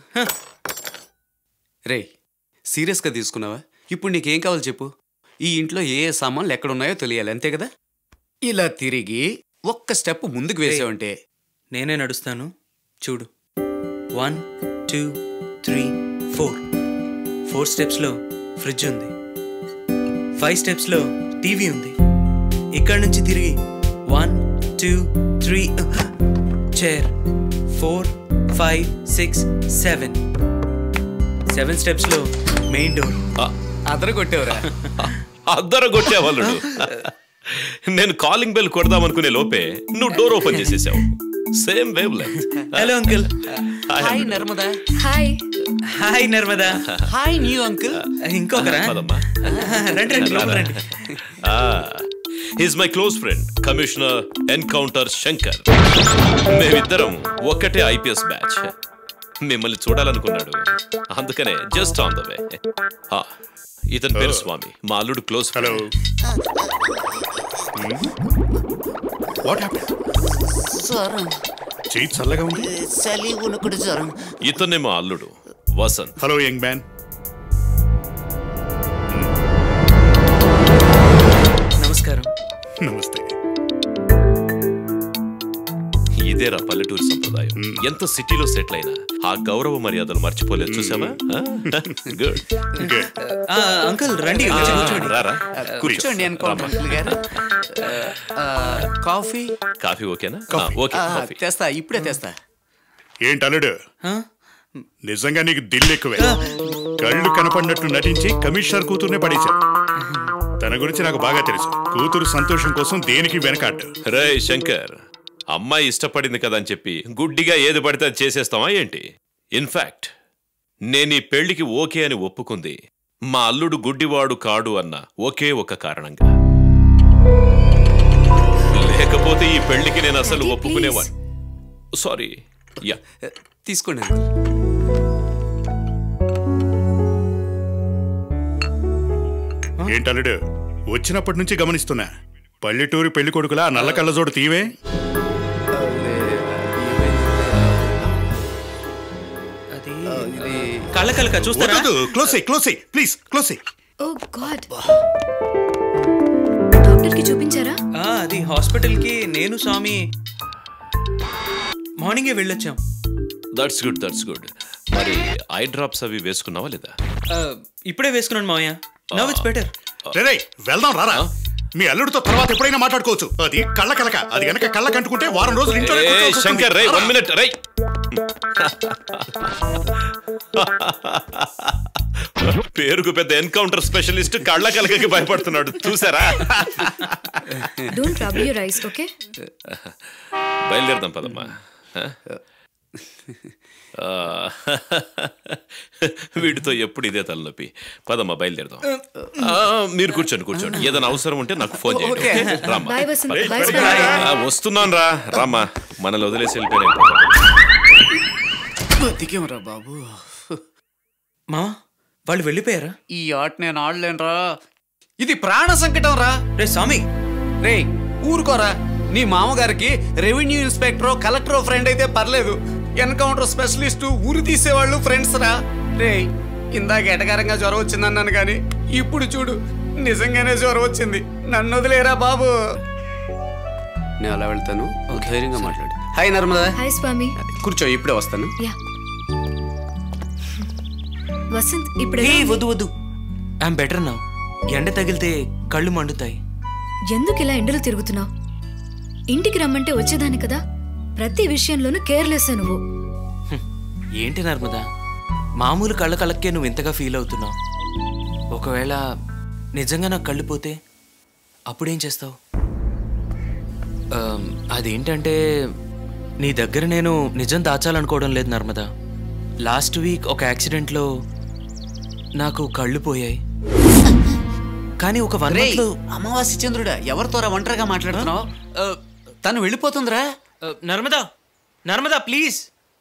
రే సీరియస్గా తీసుకున్నావా ఇప్పుడు నీకేం కావాలి చెప్పు ఈ ఇంట్లో ఏ ఏ సామాన్లు ఎక్కడ ఉన్నాయో తెలియాలి అంతే కదా ఇలా తిరిగి ఒక్క స్టెప్ ముందుకు వేసావంటే నేనే నడుస్తాను చూడు one two three four four స్టెప్స్లో ఫ్రిడ్జ్ ఉంది ఫైవ్ స్టెప్స్లో టీవీ ఉంది ఇక్కడ నుంచి తిరిగి one two three chair four five six seven seven స్టెప్స్లో మెయిన్ డోర్ అదర కొట్టేవరా అద్దర కొట్టేవాళ్ళు నేను కాలింగ్ బెల్ కొడదాం అనుకునే లోపే నువ్వు డోర్ ఓపెన్ చేసేసావు same wavelength hello uncle hi Narmada hi hi Narmada hi new uncle ఇంకొకరా పదమ్మా రండి రండి లోపల రండి he's my close friend commissioner encounter Shankar మేమిద్దరం ఒక్కటే ఐపీఎస్ బ్యాచ్ మిమ్మల్ని చూడాలనుకున్నాడు అందుకనే జస్ట్ ఆన్ ద వే ఇతని పేరు స్వామి మా అల్లుడు క్లోజ్ హలో వాట్ హ్యాపెన్ చెయ్యి చల్లగా ఉంది చలి ఉనుకుడు జ్వరం ఇతనే మా అల్లుడు వసంత్ హలో యంగ్ మ్యాన్ నమస్కారం నమస్తే ఇదేరా పల్లెటూరు సంప్రదాయం ఎంత సిటీలో సెటిల్ అయినా ఆ గౌరవ మర్యాదలు మర్చిపోలేదు చూసావా గుడ్ ఆ, అంకుల్ రండి వచ్చి కూర్చోండి రారా కూర్చోండి అనుకోండి అంకుల్ గారు ఆ, కాఫీ కాఫీ ఓకేనా ఆ, ఓకే ఆ, కాఫీ తెస్తా ఇప్పుడే తెస్తా ఏంటి అల్లుడు నిజంగా నీకు దిల్లు ఎక్కువే కళ్ళు కనపడినట్టు నటించి కమిషనర్ కూతుర్నే పడేశావు తన గురించి నాకు బాగా తెలుసు కూతురు సంతోషం కోసం దేనికి వెనకాడ్డు రే శంకర్ అమ్మాయి ఇష్టపడింది కదా అని చెప్పి గుడ్డిగా ఏది పడితే అది చేసేస్తావా ఏంటి ఇన్ఫాక్ట్ నేను ఈ పెళ్లికి ఓకే అని ఒప్పుకుంది మా అల్లుడు గుడ్డివాడు కాడు అన్న ఒకే ఒక కారణంగా లేకపోతే ఈ పెళ్లికి నేను అసలు ఒప్పుకునేవాడు సారీ యా తీసుకోండి అంకుల్ ఏంటి అల్లుడు వచ్చినప్పటి నుంచి గమనిస్తున్నా పల్లెటూరు పెళ్లి కొడుకులా నల్ల కళ్ళజోడు తీవే అది కళ్ళ కలక చూస్తారా close close please close oh god doctor కి చూపించారా ఆ, అది హాస్పిటల్ కి నేను స్వామి మార్నింగే వెళ్ళొచ్చాం దట్స్ గుడ్ దట్స్ గుడ్ మరి ఐ డ్రాప్స్ అవి వేసుకున్నావా లేదా ఆ, ఇప్పుడే వేసుకున్నాను మావయ్య నవ్ ఇట్స్ బెటర్ రే వెళ్దాం రారా మీ అల్లుడితో తర్వాత ఎప్పుడైనా మాట్లాడుకోవచ్చు అది కళ్ళ కలక అది గనక కళ్ళ కంటుకుంటే వారం రోజులు ఇంట్లో ఏయ్, శంకర్ రే వన్ మినిట్ రై పేరుకు పెద్ద ఎన్కౌంటర్ స్పెషలిస్ట్ కళ్ళ కలకకి భయపడుతున్నాడు చూసారా don't trouble your eyes okay బయలుదేరదాం పదమ్మా ఆ? ఆ, వీటితో ఎప్పుడు ఇదే తలనొప్పి పదమ్మా బయలుదేరదాం ఆ, మీరు కూర్చోండి కూర్చోండి ఏదైనా అవసరం ఉంటే నాకు ఫోన్ ఓకే. చేయండి రామ్మా బాయ్ వసంత్ బాయ్ ఆ, వస్తున్నాను రా రామ్మా మనల్ని వదిలేసి వెళ్ళిపోయిన బతికేమరా బాబు మావా వాళ్ళు వెళ్ళిపోయారా ఈ ఆట నేను ఆడలేనురా ఇది ప్రాణ సంకటం రా రే స్వామి రే ఊరుకోరా నీ మామగారికి రెవెన్యూ ఇన్స్పెక్టర్ కలెక్టర్ ఫ్రెండ్ అయితే పర్లేదు ఎన్కౌంటర్ స్పెషలిస్ట్ ఊరు తీసేవాళ్ళు ఫ్రెండ్స్ రా రే ఇందాక ఎటకారంగా జ్వరం వచ్చిందన్నాను కానీ ఇప్పుడు చూడు నిజంగానే జ్వరం వచ్చింది నన్ను వదిలేరా బాబు నేను అలా వెళ్తాను ధైర్యంగా మాట్లాడు హాయ్ నర్మదా హాయ్ స్వామి కూర్చో ఇప్పుడే వస్తాను యా వసంత్ ఇప్పుడు హే ఎలా ఉంది? వద్దు వద్దు ఐఎమ్ బెటర్ నా ఎండ తగిలితే కళ్ళు మండుతాయి ఎందుకు ఇలా ఎండలు తిరుగుతున్నావు ఇంటికి రమ్మంటే వచ్చేదాన్ని కదా ప్రతి విషయంలోనూ కేర్లెస్ నువ్వు ఏంటి నర్మదా మామూలు కళ్ళ కలక్కే నువ్వు ఇంతగా ఫీల్ అవుతున్నావు ఒకవేళ నిజంగా నాకు కళ్ళు పోతే అప్పుడేం చేస్తావు ఆమ్, అదేంటంటే నీ దగ్గర నేను నిజం దాచాలనుకోవడం లేదు నర్మదా లాస్ట్ వీక్ ఒక యాక్సిడెంట్లో నాకు కళ్ళు పోయాయి కానీ ఒక వన్ రే మంత్లో అమావాస్య చంద్రుడా ఎవరితోరా ఒంటరిగా మాట్లాడుతున్నావు ఆ, తను వెళ్ళిపోతుందిరా నర్మదా నర్మదా ప్లీజ్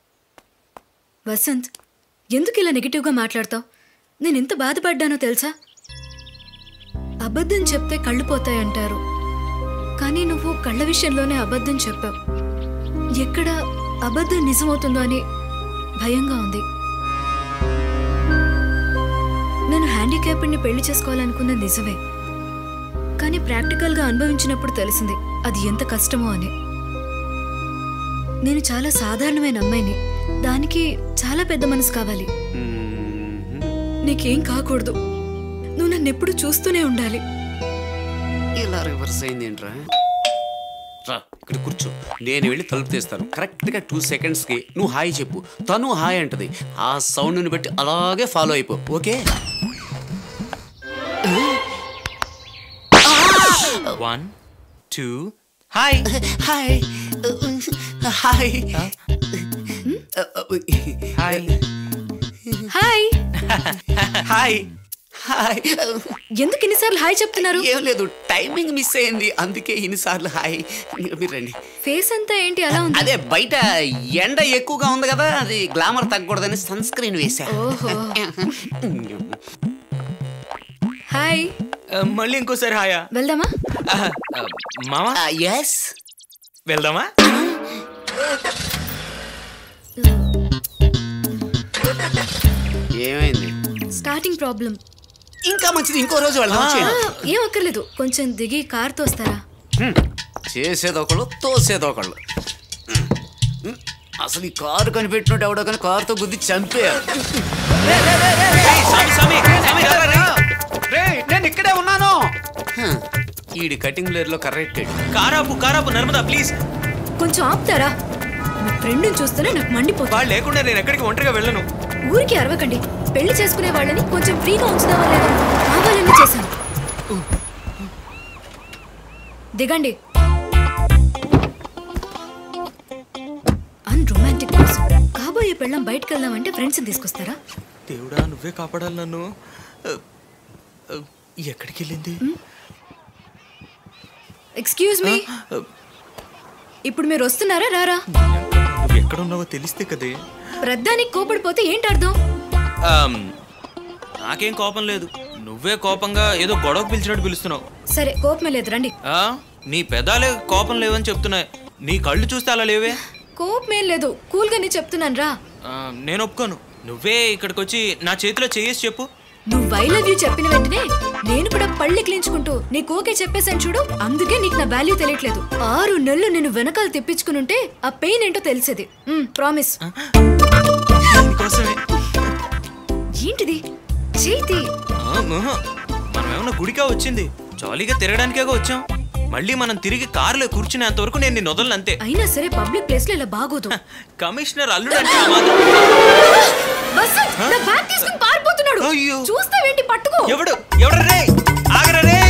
వసంత్ ఎందుకు ఇలా నెగిటివ్గా మాట్లాడతావు నేను ఎంత బాధపడ్డానో తెలుసా అబద్ధం చెప్తే కళ్ళు పోతాయంటారు కానీ నువ్వు కళ్ళ విషయంలోనే అబద్ధం చెప్పావు ఎక్కడ అబద్ధం నిజమవుతుందో అని భయంగా ఉంది నేను హ్యాండిక్యాప్డ్ని పెళ్లి చేసుకోవాలనుకున్న నిజమే కానీ ప్రాక్టికల్గా అనుభవించినప్పుడు తెలిసింది అది ఎంత కష్టమో అని నేను చాలా సాధారణమైన అమ్మాయిని దానికి చాలా పెద్ద మనసు కావాలి నీకేం కాకూడదు నువ్వు నన్ను ఎప్పుడు చూస్తూనే ఉండాలి ఇలా రివర్స్ అయింది ఏంట్రా రా ఇక్కడ కూర్చో నేను వెళ్ళి తలుపు తీస్తాను కరెక్ట్గా టూ సెకండ్స్కి నువ్వు హాయ్ చెప్పు తను హాయ్ అంటది ఆ సౌండ్ని బట్టి అలాగే ఫాలో అయిపో okay one two hi hi hi hi hi hi hi ఎందుకు ఇన్నిసార్లు హాయ్ చెప్తున్నారు ఏం లేదు టైమింగ్ మిస్ అయింది అందుకే ఇన్నిసార్లు హాయ్ మీరు రండి ఫేస్ అంతా ఏంటి అలా ఉంది అదే బయట ఎండ ఎక్కువగా ఉంది కదా అది గ్లామర్ తగ్గకూడదని సన్ స్క్రీన్ వేసా ఓహో హాయ్ మళ్ళీ ఇంకోసారి హాయా వెళ్దామా మామా ఎస్ వెళ్దామా ప్రాబ్లం ఇంకా మంచిది ఇంకో రోజు వెళ్దాం చేయండి. ఏం అక్కర్లేదు కొంచెం దిగి కార్తో వస్తారా హ్మ్. చేసేదొకళ్ళు తోసేదొకళ్ళు హ్మ్. అసలు ఈ కారు కనిపెట్టినట్టు ఎవడో కానీ కారుతో గుద్ది చంపేయాలి రేయ్, నేను ఇక్కడే ఉన్నాను హ్మ్. ఈడి కటింగ్ బ్లేర్ లో కరెక్టెడ్ కారాపు కారాపు నర్మదా ప్లీజ్ కొంచెం ఆపుతారా మీ ఫ్రెండ్ని చూస్తేనే నాకు మండిపోతుంది వాళ్ళు లేకుండా నేను ఎక్కడికి ఒంటరిగా వెళ్ళను ఊరికి అరవకండి పెళ్లి చేసుకునే వాళ్ళని కొంచెం ఫ్రీగా ఉంచుదామా లేదా కావాలని చేశాను దిగండి అన్ రొమాంటిక్ కాబోయే పెళ్ళం బయటకు వెళ్దామంటే ఫ్రెండ్స్ని తీసుకొస్తారా దేవుడా నువ్వే కాపాడాలి నన్ను ఆ, ఆ, ఎక్కడికి వెళ్ళింది ఎక్స్క్యూజ్ మీ ఇప్పుడు మీరు వస్తున్నారా రారా నువ్వు ఎక్కడ ఉన్నావో తెలిస్తే కదే ప్రద్దానికి కోపడిపోతే ఏంటి అర్థం ఆమ్, నాకేం కోపం లేదు నువ్వే కోపంగా ఏదో గొడవ పిలిచినట్టు పిలుస్తున్నావు సరే కోపమే లేదు రండి ఆ, నీ పెదాలే కోపం లేవని చెప్తున్నాయి నీ కళ్ళు చూస్తే అలా లేవే కోపమేం లేదు కూల్గానే చెప్తున్నాను రా ఆ, నేను ఒప్పుకోను నువ్వే ఇక్కడికి వచ్చి నా చేతిలో చేసి చెప్పు నువ్వు ఐ లవ్ యూ చెప్పిన వెంటనే నేను కూడా పళ్ళు క్లించుకుంటూ నీకు ఓకే చెప్పేశాను చూడు అందుకే నీకు నా వాల్యూ తెలియట్లేదు ఆరు నెలలు నేను వెనకాల తెప్పించుకుని ఉంటే ఆ పెయిన్ ఏంటో తెలిసేది ప్రామిస్ నీకోసమే ఏంటిది చేతి ఆ, మహా. మనం ఏమన్నా గుడికా వచ్చింది జాలీగా తిరగడానికేగా వచ్చాం మళ్ళీ మనం తిరిగి కారులో కూర్చునేంత వరకు నేను నిన్ను వదలను అంతే అయినా సరే పబ్లిక్ ప్లేస్ లో ఇలా బాగోదు కమిషనర్ అల్లుడు అంటే ఆ మాత్రం. వసంత్, నా బ్యాగ్ తీసుకుని పారిపోతున్నాడు చూస్తావేంటి పట్టుకో ఎవడు ఎవడు రే ఆగరా రే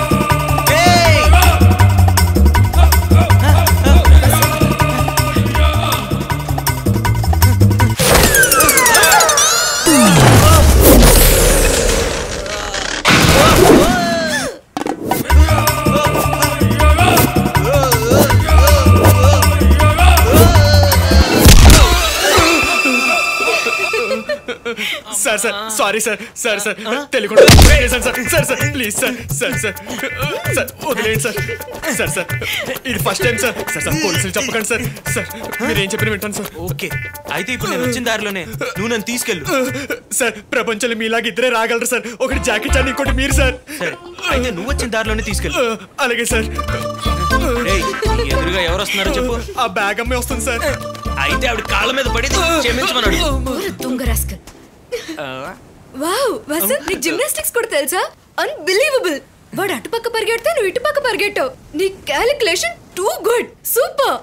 sir sir sorry sir sir sir తెలియకుండా చేశాను sir sir sir please sir sir sir sir వదిలేయండి సార్ సార్ సార్ ఇది first time sir sir sir పోలీసులు చెప్పకండి సార్ సార్ మీరు ఏం చెప్పిన వింటాను సార్ ఓకే అయితే ఇప్పుడు నేను వచ్చిన దారిలోనే నువ్వు నన్ను తీసుకెళ్ళు సార్ ప్రపంచంలో మీలాగా ఇద్దరే రాగలరు సార్ ఒకటి జాకెట్ చాన్ ఇంకోటి మీరు సార్ సరే అయితే నువ్వు వచ్చిన దారిలోనే తీసుకెళ్ళు అలాగే సార్ రేయ్, నీ ఎదురుగా ఎవరు వస్తున్నారో చెప్పు ఆ బ్యాగ్ అమ్మే వస్తుంది సార్ అయితే ఆవిడ కాళ్ళ మీద పడి క్షమించమన్నాడు ఓరి దొంగ రాస్కల్ వావ్ వసంత్ నీకు జిమ్నాస్టిక్స్ కూడా తెలుసా అన్బిలీవబుల్ వాడు అటుపక్క పరిగెడితే నువ్వు ఇటుపక్క పరిగెట్టావు నీ calculation too good super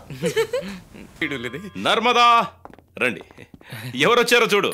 Narmada రండి ఎవరొచ్చారో చూడు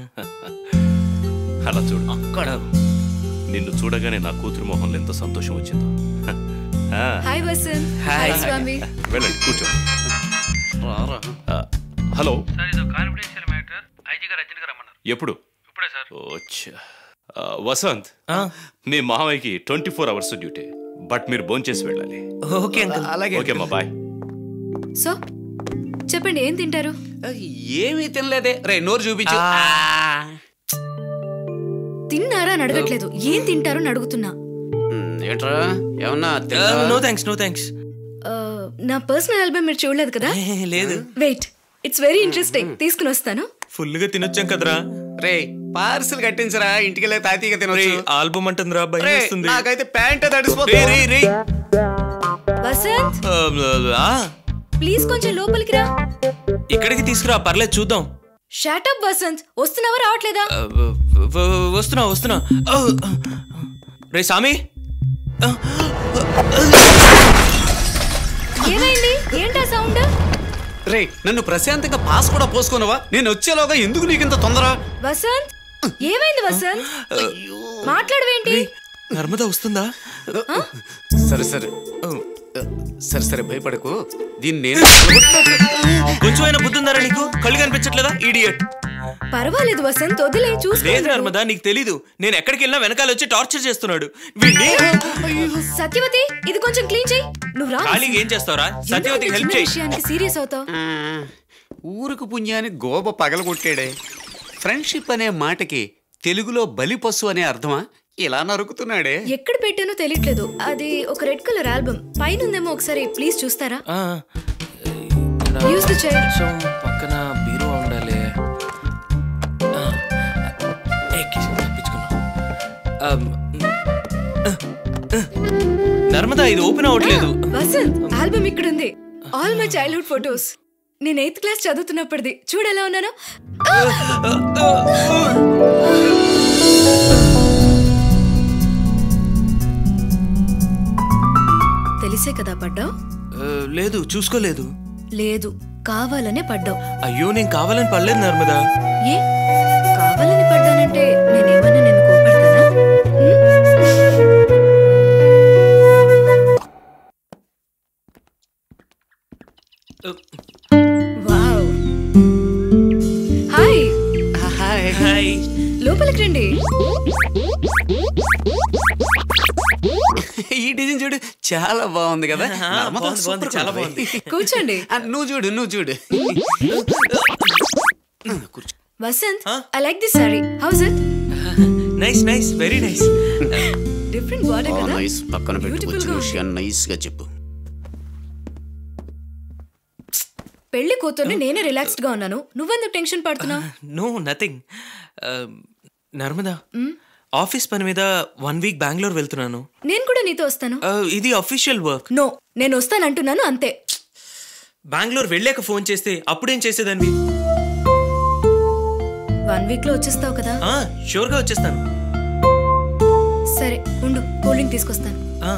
అలా చూడు అక్కడ నిన్ను చూడగానే నా కూతురు మొహంలో ఎంత సంతోషం వచ్చిందో ఆ, హాయ్ వసంత్ హాయ్ స్వామి వెళ్ళండి కూర్చో ఆ, హలో సార్ ఇది కాన్ఫిడెన్షియల్ మ్యాటర్ ఐజీ గారు అర్జెంట్గా రమ్మన్నారు ఎప్పుడు ఇప్పుడే సార్ ఓచ్చా. ఆ, వసంత్ మీ మామయ్యకి twenty four hours duty but మీరు భోంచేసి వెళ్ళాలి ఓకే అంకుల్ అలాగే ఓకే అమ్మా బాయ్ సో చెప్పండి ఏం తింటారు ఏమీ తినలేదే రే నోరు చూపించు తిన్నారా అని అడగట్లేదు ఏం తింటారు అని అడుగుతున్నా మ్, ఏంట్రా ఏమన్నా నో థ్యాంక్స్ నో థ్యాంక్స్ ఆ, నా పర్సనల్ ఆల్బమ్ మీరు చూడలేదు కదా లేదు వెయిట్ ఇట్స్ వెరీ ఇంట్రెస్టింగ్ తీసుకుని వస్తాను ఫుల్గా తినొచ్చాం కదరా రే పార్సిల్ కట్టించరా ఇంటికి వెళ్ళి తాతీగా తినొచ్చు ఆల్బమ్ అంటుందిరా భయం రే, వేస్తుంది నాకైతే ప్యాంట్ రే, రే, తడిసిపోతుంది రే. వసంత్ ఆ, ప్లీజ్ కొంచెం లోపలికి రా ఇక్కడికి తీసుకురా పర్లేదు చూద్దాం షాటప్ వసంత్ వస్తున్నావా రావట్లేదా ఆ, వ- వ- వస్తున్నా వస్తున్నా ఆ, రే సామి ఏమైంది ఏంటా సౌండ్ రే నన్ను ప్రశాంతంగా పాస్ కూడా పోసుకోనవా నేను వచ్చేలోగా ఎందుకు నీకు ఇంత తొందర వసంత్ ఏమైంది వసంత్ మాట్లాడవేంటి నర్మద వస్తుందా సరే సరే సరే సరే భయపడకు దీన్ని నేను కొంచెమైనా బుద్ధి ఉందారా నీకు కళ్ళు కనిపించట్లేదా ఈడియట్ పర్వాలేదు వసంత్ వదిలే లేదు చూసుకో నర్మదా నీకు తెలీదు నేను ఎక్కడికి వెళ్ళినా వెనకాల వచ్చి టార్చర్ చేస్తున్నాడు వీడిని సత్యవతి ఇది కొంచెం క్లీన్ చేయి నువ్వు రా ఖాళీగా ఏం చేస్తావురా సత్యవతికి హెల్ప్ చేయి విషయానికి సీరియస్ అవుతావు ఆ, ఊరుకు పుణ్యాన్ని గోప పగలగొట్టాడే ఫ్రెండ్షిప్ అనే మాటకి తెలుగులో బలిపశు అనే అర్థమా ఇలా నరుకుతున్నాడే ఎక్కడ పెట్టానో తెలియట్లేదు అది ఒక రెడ్ కలర్ ఆల్బమ్ పైన ఉందేమో ఒకసారి ప్లీజ్ చూస్తారా ఆ, Use the chair. సో పక్కన బీరువా ఉండాలి ఆ, ఎక్కేసి తప్పించుకున్నాం నర్మదా ఇది ఓపెన్ అవ్వట్లేదు వసంత్ ఆల్బమ్ ఇక్కడ ఉంది ఆల్ మై చైల్డ్హుడ్ ఫొటోస్ నేను ఎయిత్ క్లాస్ చదువుతున్నప్పటిది చూడు ఎలా ఉన్నాను తెలిసే కదా పడ్డావు ఆ, లేదు చూసుకోలేదు లేదు కావాలనే పడ్డావు అయ్యో నేను కావాలని పడలేదు నర్మదా ఏ కావాలని పడ్డానంటే నేనేమన్నా నిన్ను కోపడతానా వావ్ హాయ్ హాయ్ హాయ్ లోపలికి రండి ఈ డిజైన్ చూడు చాలా బాగుంది కదా ఆ, నర్మదా బాగుంది, సూపర్ బాగుంది, చాలా ఉంది. కూర్చోండి ఆ, నువ్వు చూడు నువ్వు చూడు Vasant I like this sorry house it nice nice very nice different border కదా నైస్ పక్కన పెట్టు Beautiful వచ్చిన గా ఉంది. విషయాన్ని నైస్ గా చెప్పు పెళ్లి కూతుర్ని నేనే రిలాక్స్డ్ గా ఉన్నాను నువ్వెందుకు టెన్షన్ పడుతున్నావు నో నథింగ్ నర్మదా ఆఫీస్ పని మీద వన్ వీక్ బెంగళూరు వెళ్తున్నాను నేను కూడా నీతో వస్తాను ఆ, ఇది అఫీషియల్ వర్క్ నో నేను వస్తానంటున్నాను అంతే బెంగళూరు వెళ్ళాక ఫోన్ చేస్తే అప్పుడేం చేసేదాన్ని వన్ వీక్ లో వచ్చేస్తావు కదా షూర్గా వచ్చేస్తాను సరే ఉండు కూల్ డ్రింక్ తీసుకొస్తాను ఆ,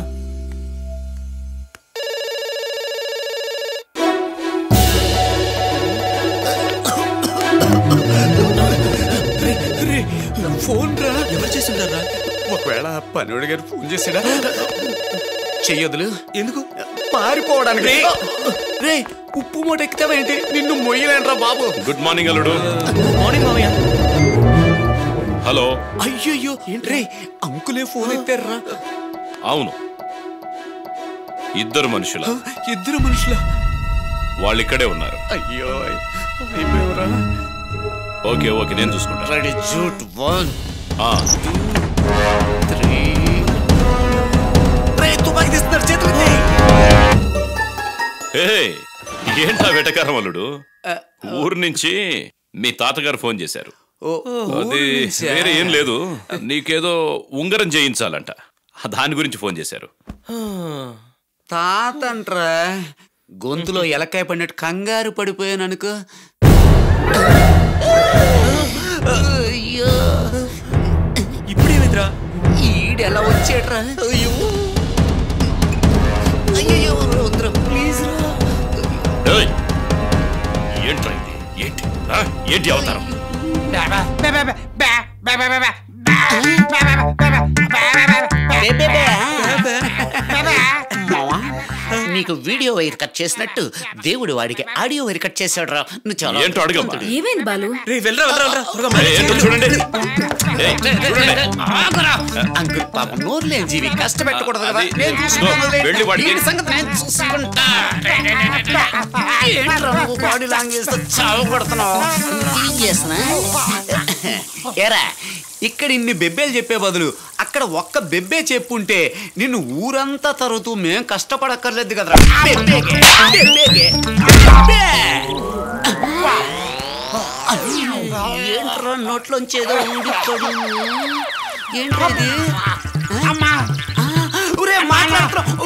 ఫోన్ రా ఎవరు చేస్తుంటారా ఒకవేళ పనివాడి గారు ఫోన్ చేసాడా చెయ్యొద్దులు ఎందుకు పారిపోవడానికి రే ఉప్పు మూట ఎక్కుతావేంటి నిన్ను మొయ్యలేనరా బాబు గుడ్ మార్నింగ్ అల్లుడు మార్నింగ్ మావయ్య హలో అయ్యయ్యో రే అంకులే ఫోన్ ఎత్తారా అవును ఇద్దరు మనుషుల ఇద్దరు మనుషుల వాళ్ళు ఇక్కడే ఉన్నారు అయ్యో అయిపోయావురా ఓకే ఓకే నేను చూసుకుంటా రెడీ జూట్ వన్ ఆ, త్రీ రే తుపాకి తీస్తున్నారు చేతులు హే ఏంటా వెటకారం అల్లుడు ఊరు నుంచి మీ తాతగారు ఫోన్ చేశారు అది వేరే ఏం లేదు నీకేదో ఉంగరం చేయించాలంట దాని గురించి ఫోన్ చేశారు తాతంట్రా గొంతులో ఎలకాయ పడినట్టు కంగారు పడిపోయాను అనుకో అయ్యో ఇప్పుడేమిద్రా ఈడు ఎలా వచ్చాడ్రా అయ్యో అయ్యో వద్దురా ప్లీజ్ రా ఏయ్, ఏంట్రా ఇది ఏంటి ఆ? ఏంటి అవతారం మావా, నీకు వీడియో వైర్ కట్ చేసినట్టు దేవుడు వాడికి ఆడియో వైర్ కట్ చేశాడు రా నువ్వు చాలా ఏంటో అడగమ్మా. అదృష్టవంతుడు. ఏమైంది బాలు రే వెళ్ళరా వెళ్ళరా వెళ్ళరా త్వరగా ఏయ్, ఏంటో చూడండి ఏయ్, చూడండి ఆగురా. అంకుల్ పాప నోరులేని జీవి కష్టపెట్టకూడదు కదా అది- నేను చూసుకుంటాను వదిలేయ్. వెళ్ళి వాడికి- వీడి సంగతి నేను చూసుకుంటా ఏంట్రా నువ్వు బాడీ లాంగ్వేజ్ తో చావు కొడుతున్నావు ఏం చేస్తున్నా ఏరా ఇక్కడ ఇన్ని బెబ్బేలు చెప్పే బదులు అక్కడ ఒక్క బెబ్బే చెప్పుంటే నిన్ను ఊరంతా తరుగుతూ మేం కష్టపడక్కర్లేదు కదరా బెబ్బేకే, బెబ్బేకే, బెబ్బే. ఏంట్రా నోట్లోంచి ఏదో ఊడిపోదు ఏంట్రా ఇది అమ్మా ఒరే మాట్లాడుతున్నావు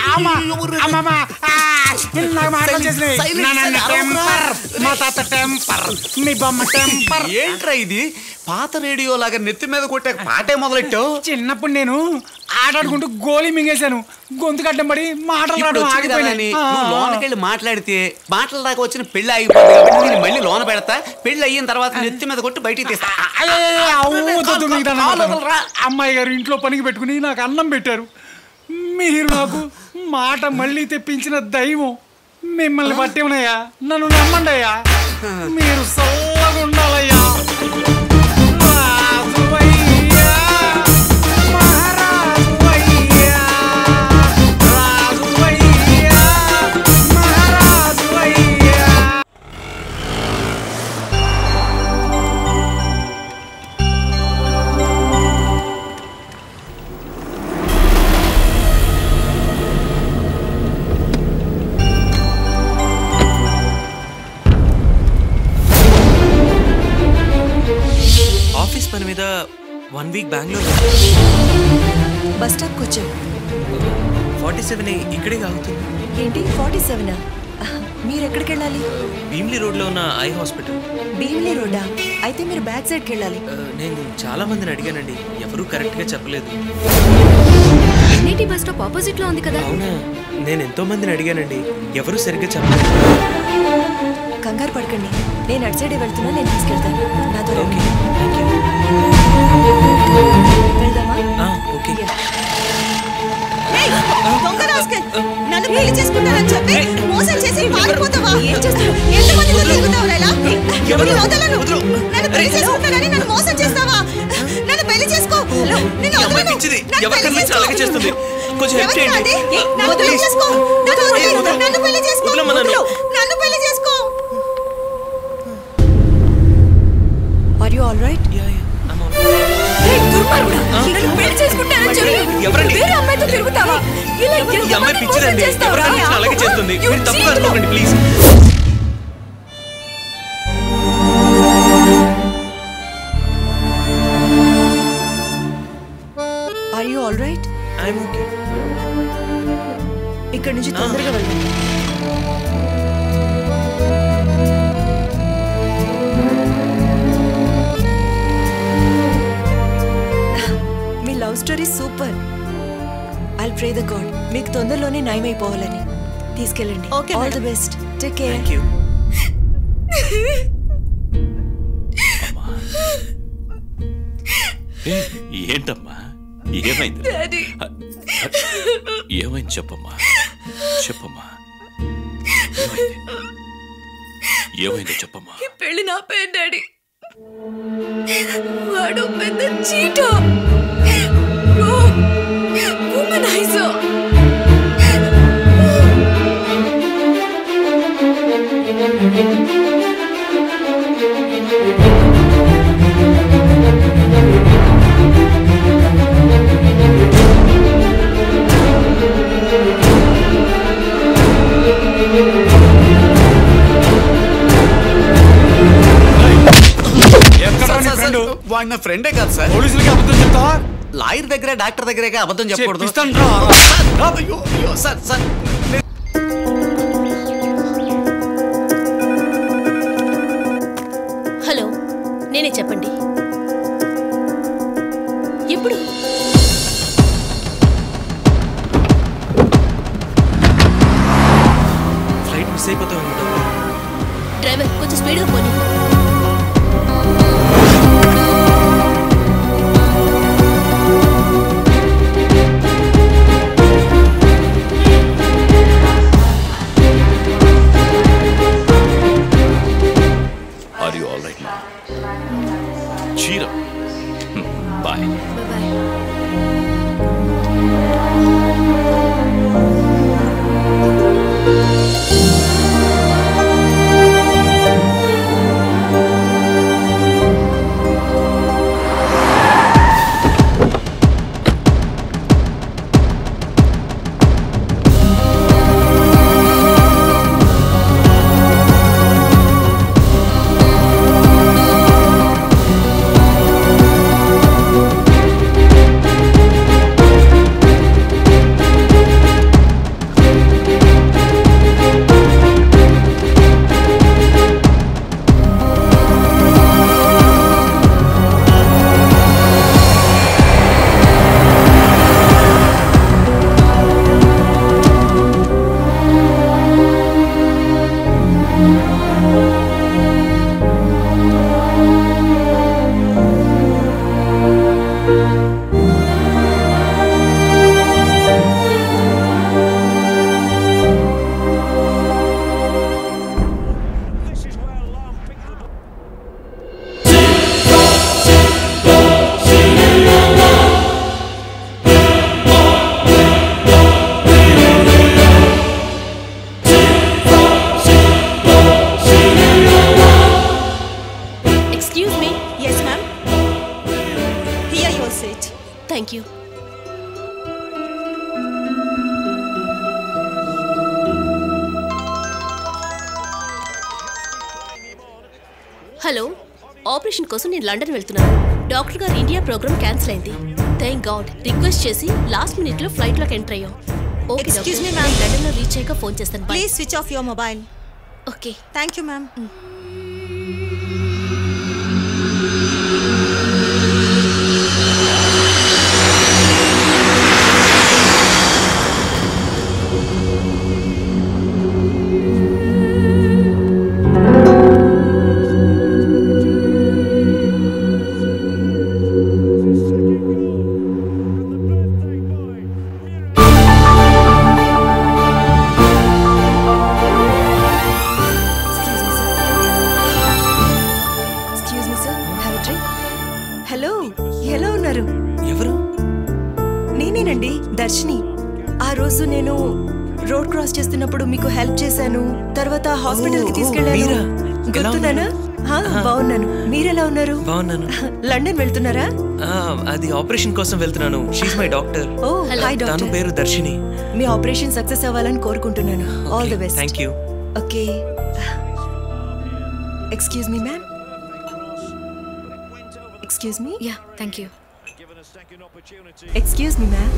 మా తాత టెంపర్ మీ బొమ్మ టెంపర్ ఏంట్రా ఇది పాత రేడియో లాగా నెత్తి మీద కొట్టే పాటే మొదలెట్టావు చిన్నప్పుడు నేను ఆటాడుకుంటూ గోళీ మింగేశాను గొంతు కట్టం పడి మాటలు ఇప్పుడు రావడం వచ్చింది కదా అని ఆగిపోయినాయి నువ్వు లోనకెళ్ళి మాట్లాడితే మాటల దాకా వచ్చిన పెళ్లి ఆగిపోతుంది కాబట్టి నేను మళ్ళీ లోన పెడతా పెళ్లి అయిన తర్వాత నెత్తి మీద కొట్టి బయటికి తీస్తా అయ్యయ్యయ్య, అవ్వు, వద్దు, మీకు దండం కాలు పెడతాను. వదలరా. అమ్మాయి గారు ఇంట్లో పనికి పెట్టుకుని నాకు అన్నం పెట్టారు మీరు నాకు మాట మళ్ళీ తెప్పించిన దైవం మిమ్మల్ని బట్టి ఉన్నాయా నన్ను నమ్మండి అయ్యా మీరు చల్లగా ఉండాలయ్యా రాజువయ్యా, మహారాజువయ్యా, రాజువయ్యా, మహారాజువయ్యా. ఆఫీస్ పని మీద వన్ వీక్ బెంగళూరు బస్ స్టాప్కి వచ్చావు ఫార్టీ సెవెన్ ఇక్కడే ఆగుతుంది ఏంటి ఫార్టీ సెవెనా మీరు ఎక్కడికి వెళ్ళాలి భీమ్లీ రోడ్లో ఉన్న ఐ హాస్పిటల్ భీమిలీ రోడ్డా అయితే మీరు బ్యాక్ సైడ్కి వెళ్ళాలి ఆ, నేను చాలా మందిని అడిగానండి ఎవరూ కరెక్ట్గా చెప్పలేదు ఎన్ఐటి బస్ స్టాప్ ఆపోజిట్ లో ఉంది కదా అవునా నేను ఎంతో మందిని అడిగానండి ఎవరూ సరిగ్గా చెప్పలేదు కంగారు పడకండి నేను అటు సైడే వెళ్తున్నా నేను తీసుకెళ్తాను నాతో రండి. వెళ్దామా ఆ, ఓకే ఏయ్, దొంగ రాస్కెల్. నన్ను పెళ్లి చేసుకుంటానని చెప్పి మోసం చేసి పారిపోతావా ఏం చేస్తావు ఎంతమందితో తిరుగుతావురా ఇలా? నిన్ను వదలను. నన్ను పెళ్లి చేసుకుంటానని నన్ను మోసం చేస్తావా నన్ను పెళ్లి చేసుకో నిన్ను ఈ అమ్మాయి వదలను. పిచ్చిది నన్ను ఎవరి పెళ్లి కనిపించి అలాగే చేసుకో. చేస్తుంది కొంచెం హెల్ప్ ఎవరిరా చేయండి అది? నన్ను పెళ్లి చేసుకో. నన్ను వదిలేయ్. నన్ను పెళ్లి చేసుకో. వదలమ్మా నన్ను. వదలు. నన్ను పెళ్లి చేసుకో ఆర్ యు ఆల్ రైట్ పెళ్లి చేసుకుంటానని చెప్పి ఎవరండి? వేరే అమ్మాయితో తిరుగుతావా ఇలా ఈ అమ్మాయి ఎంతమందిని పిచ్చిదండి మోసం చేస్తావురా? ఎవరి కనిపించి అలాగే చేస్తుంది You మీరు తప్పుగా cheat. అనుకోకండి ప్లీజ్ are you all right I'm okay ఇక్కడ నుంచి తొందరగా వెళ్ళండి మీ love story super I pray the God మీకు తొందరలోనే నయమైపోవాలని తీసుకెళ్ళండి all the best take care thank you ఏ, ఏంటమ్మా ఏమైంది డాడీ ఏమైంది చెప్పమ్మా చెప్పమ్మా ఏమైంది ఏమైందో చెప్పమ్మా ఈ పెళ్లి నా పేరు డాడీ వాడు పెద్ద చీట ఉమనైజర్ వాడు నా ఫ్రెండే కాదు సార్ పోలీసులకి అబద్ధం చెప్తావా లాయర్ దగ్గర డాక్టర్ దగ్గరే అబద్ధం చెప్పకూడదు చెప్పిస్తాను రా. సార్, అయ్యో, అయ్యో, సార్ సార్ హలో నేనే చెప్పండి ఎప్పుడు ఫ్లైట్ మిస్ అయిపోతాం డ్రైవర్ కొంచెం స్పీడ్గా పోనీ ఆర్ యు ఆల్ రైట్ చీర బాయ్ excuse me yes ma'am here your seat thank you hello operation కోసం నేను లండన్ వెళ్తున్నాను డాక్టర్ గారు ఇండియా ప్రోగ్రామ్ క్యాన్సిల్ అయింది థ్యాంక్ గాడ్ రిక్వెస్ట్ చేసి లాస్ట్ మినిట్ లో ఫ్లైట్ లోకి ఎంటర్ అయ్యాం okay Excuse me, doctor. ma'am. నేను లండన్ లో రీచ్ అయ్యాక ఫోన్ చేస్తాను Bye. Please switch off your mobile okay thank you ma'am excuse me sir have drink hello ఎలా ఉన్నారు ఎవరు నేనేనండి దర్శిని ఆ రోజు నేను రోడ్ క్రాస్ చేస్తున్నప్పుడు మీకు హెల్ప్ చేశాను తర్వాత హాస్పిటల్ కి ఓ, తీసుకెళ్ళాను మీరా? ఎలా గుర్తున్నానా హా, బాగున్నాను మీరెలా ఉన్నారు బాగున్నాను లండన్ వెళ్తున్నారా ఆ, అది ఆపరేషన్ కోసం వెళ్తున్నాను she's my doctor oh hi తను డాక్టర్ పేరు దర్శిని మీ ఆపరేషన్ సక్సెస్ అవ్వాలని కోరుకుంటున్నాను all the best thank you okay excuse me ma'am excuse me yeah thank you excuse me ma'am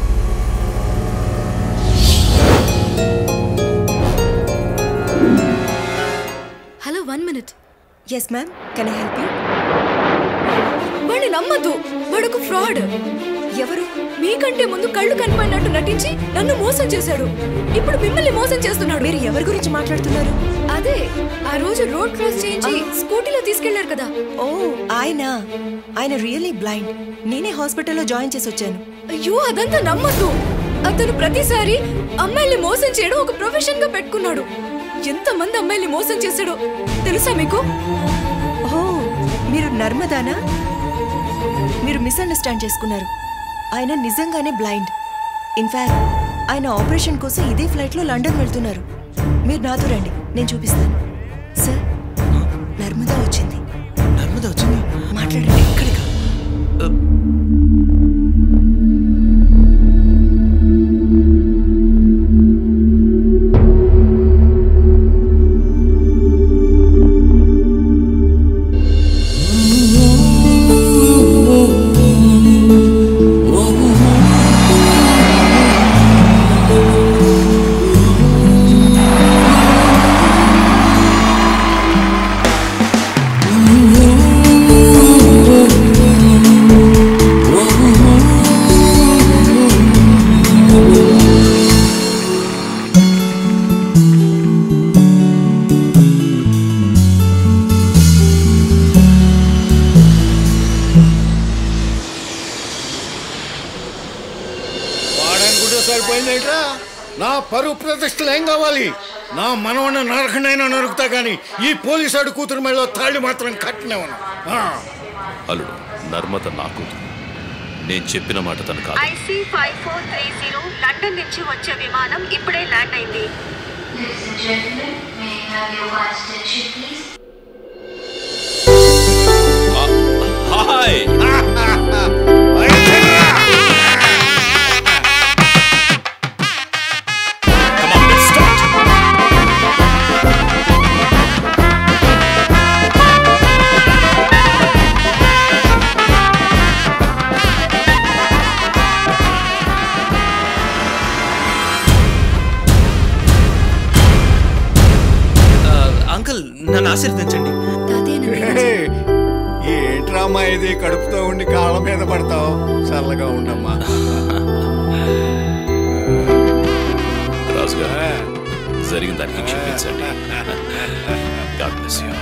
hello one minute yes ma'am can I help you వాడిని నమ్మద్దు వాడొక fraud ఎవరు మీకంటే ముందు కళ్ళు కనపడినట్టు నటించి నన్ను మోసం చేశాడు ఇప్పుడు మిమ్మల్ని మోసం చేస్తున్నాడు మీరు ఎవరి గురించి మాట్లాడుతున్నారు అదే ఆ రోజు రోడ్ క్రాస్ చేయించి స్కూటీలో తీసుకెళ్లారు కదా ఓ ఆయన ఆయన రియల్లీ బ్లైండ్ నేనే హాస్పిటల్లో జాయిన్ చేసి వచ్చాను అయ్యో అదంతా నమ్మద్దు అతను ప్రతిసారి అమ్మాయిల్ని మోసం చేయడం ఒక ప్రొఫెషన్ గా పెట్టుకున్నాడు ఎంత మంది అమ్మాయిల్ని మోసం చేశాడో తెలుసా మీకు ఓ మీరు నర్మదానా మీరు మిస్అండర్స్టాండ్ చేసుకున్నారు ఆయన నిజంగానే బ్లైండ్ ఇన్ఫాక్ట్ ఆయన ఆపరేషన్ కోసం ఇదే ఫ్లైట్లో లండన్ వెళ్తున్నారు మీరు నాతో రండి నేను చూపిస్తాను సార్ నర్మదా వచ్చింది నర్మదా వచ్చింది మాట్లాడండి ఎక్కడికా వాడనుకుంటే సరిపోయిందేట్రా నా పరువు ప్రతిష్టలు ఏం కావాలి నా మనవన్న నరకనైనా నరుకుతా కానీ ఈ పోలీసాడు కూతురు మెడలో తాళి మాత్రం కట్టినేవను అల్లుడు నర్మద నా కూతురు నేను చెప్పిన మాట తను కాదు IC five four three zero London నుంచి వచ్చే విమానం ఇప్పుడే ల్యాండ్ అయింది హాయ్ అంకుల్ నన్ను ఆశీర్వదించండి ఏంట్రా అమ్మా ఇది కడుపుతో ఉండి కాళ్ళ మీద పడతావు చల్లగా ఉండమ్మా రాజుగారు జరిగిన దానికి క్షమించండి God bless you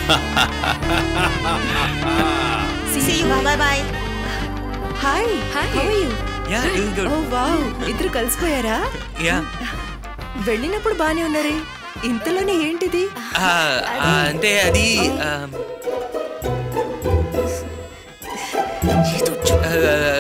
See you. Bye bye. Hi hi how you Yeah, doing good. Oh wow ఇద్దరు కలిసిపోయారా యా వెళ్ళినప్పుడు బానే ఉన్నారే ఇంతలోనే ఏంటిది అంటే అది ఆ, ఆ,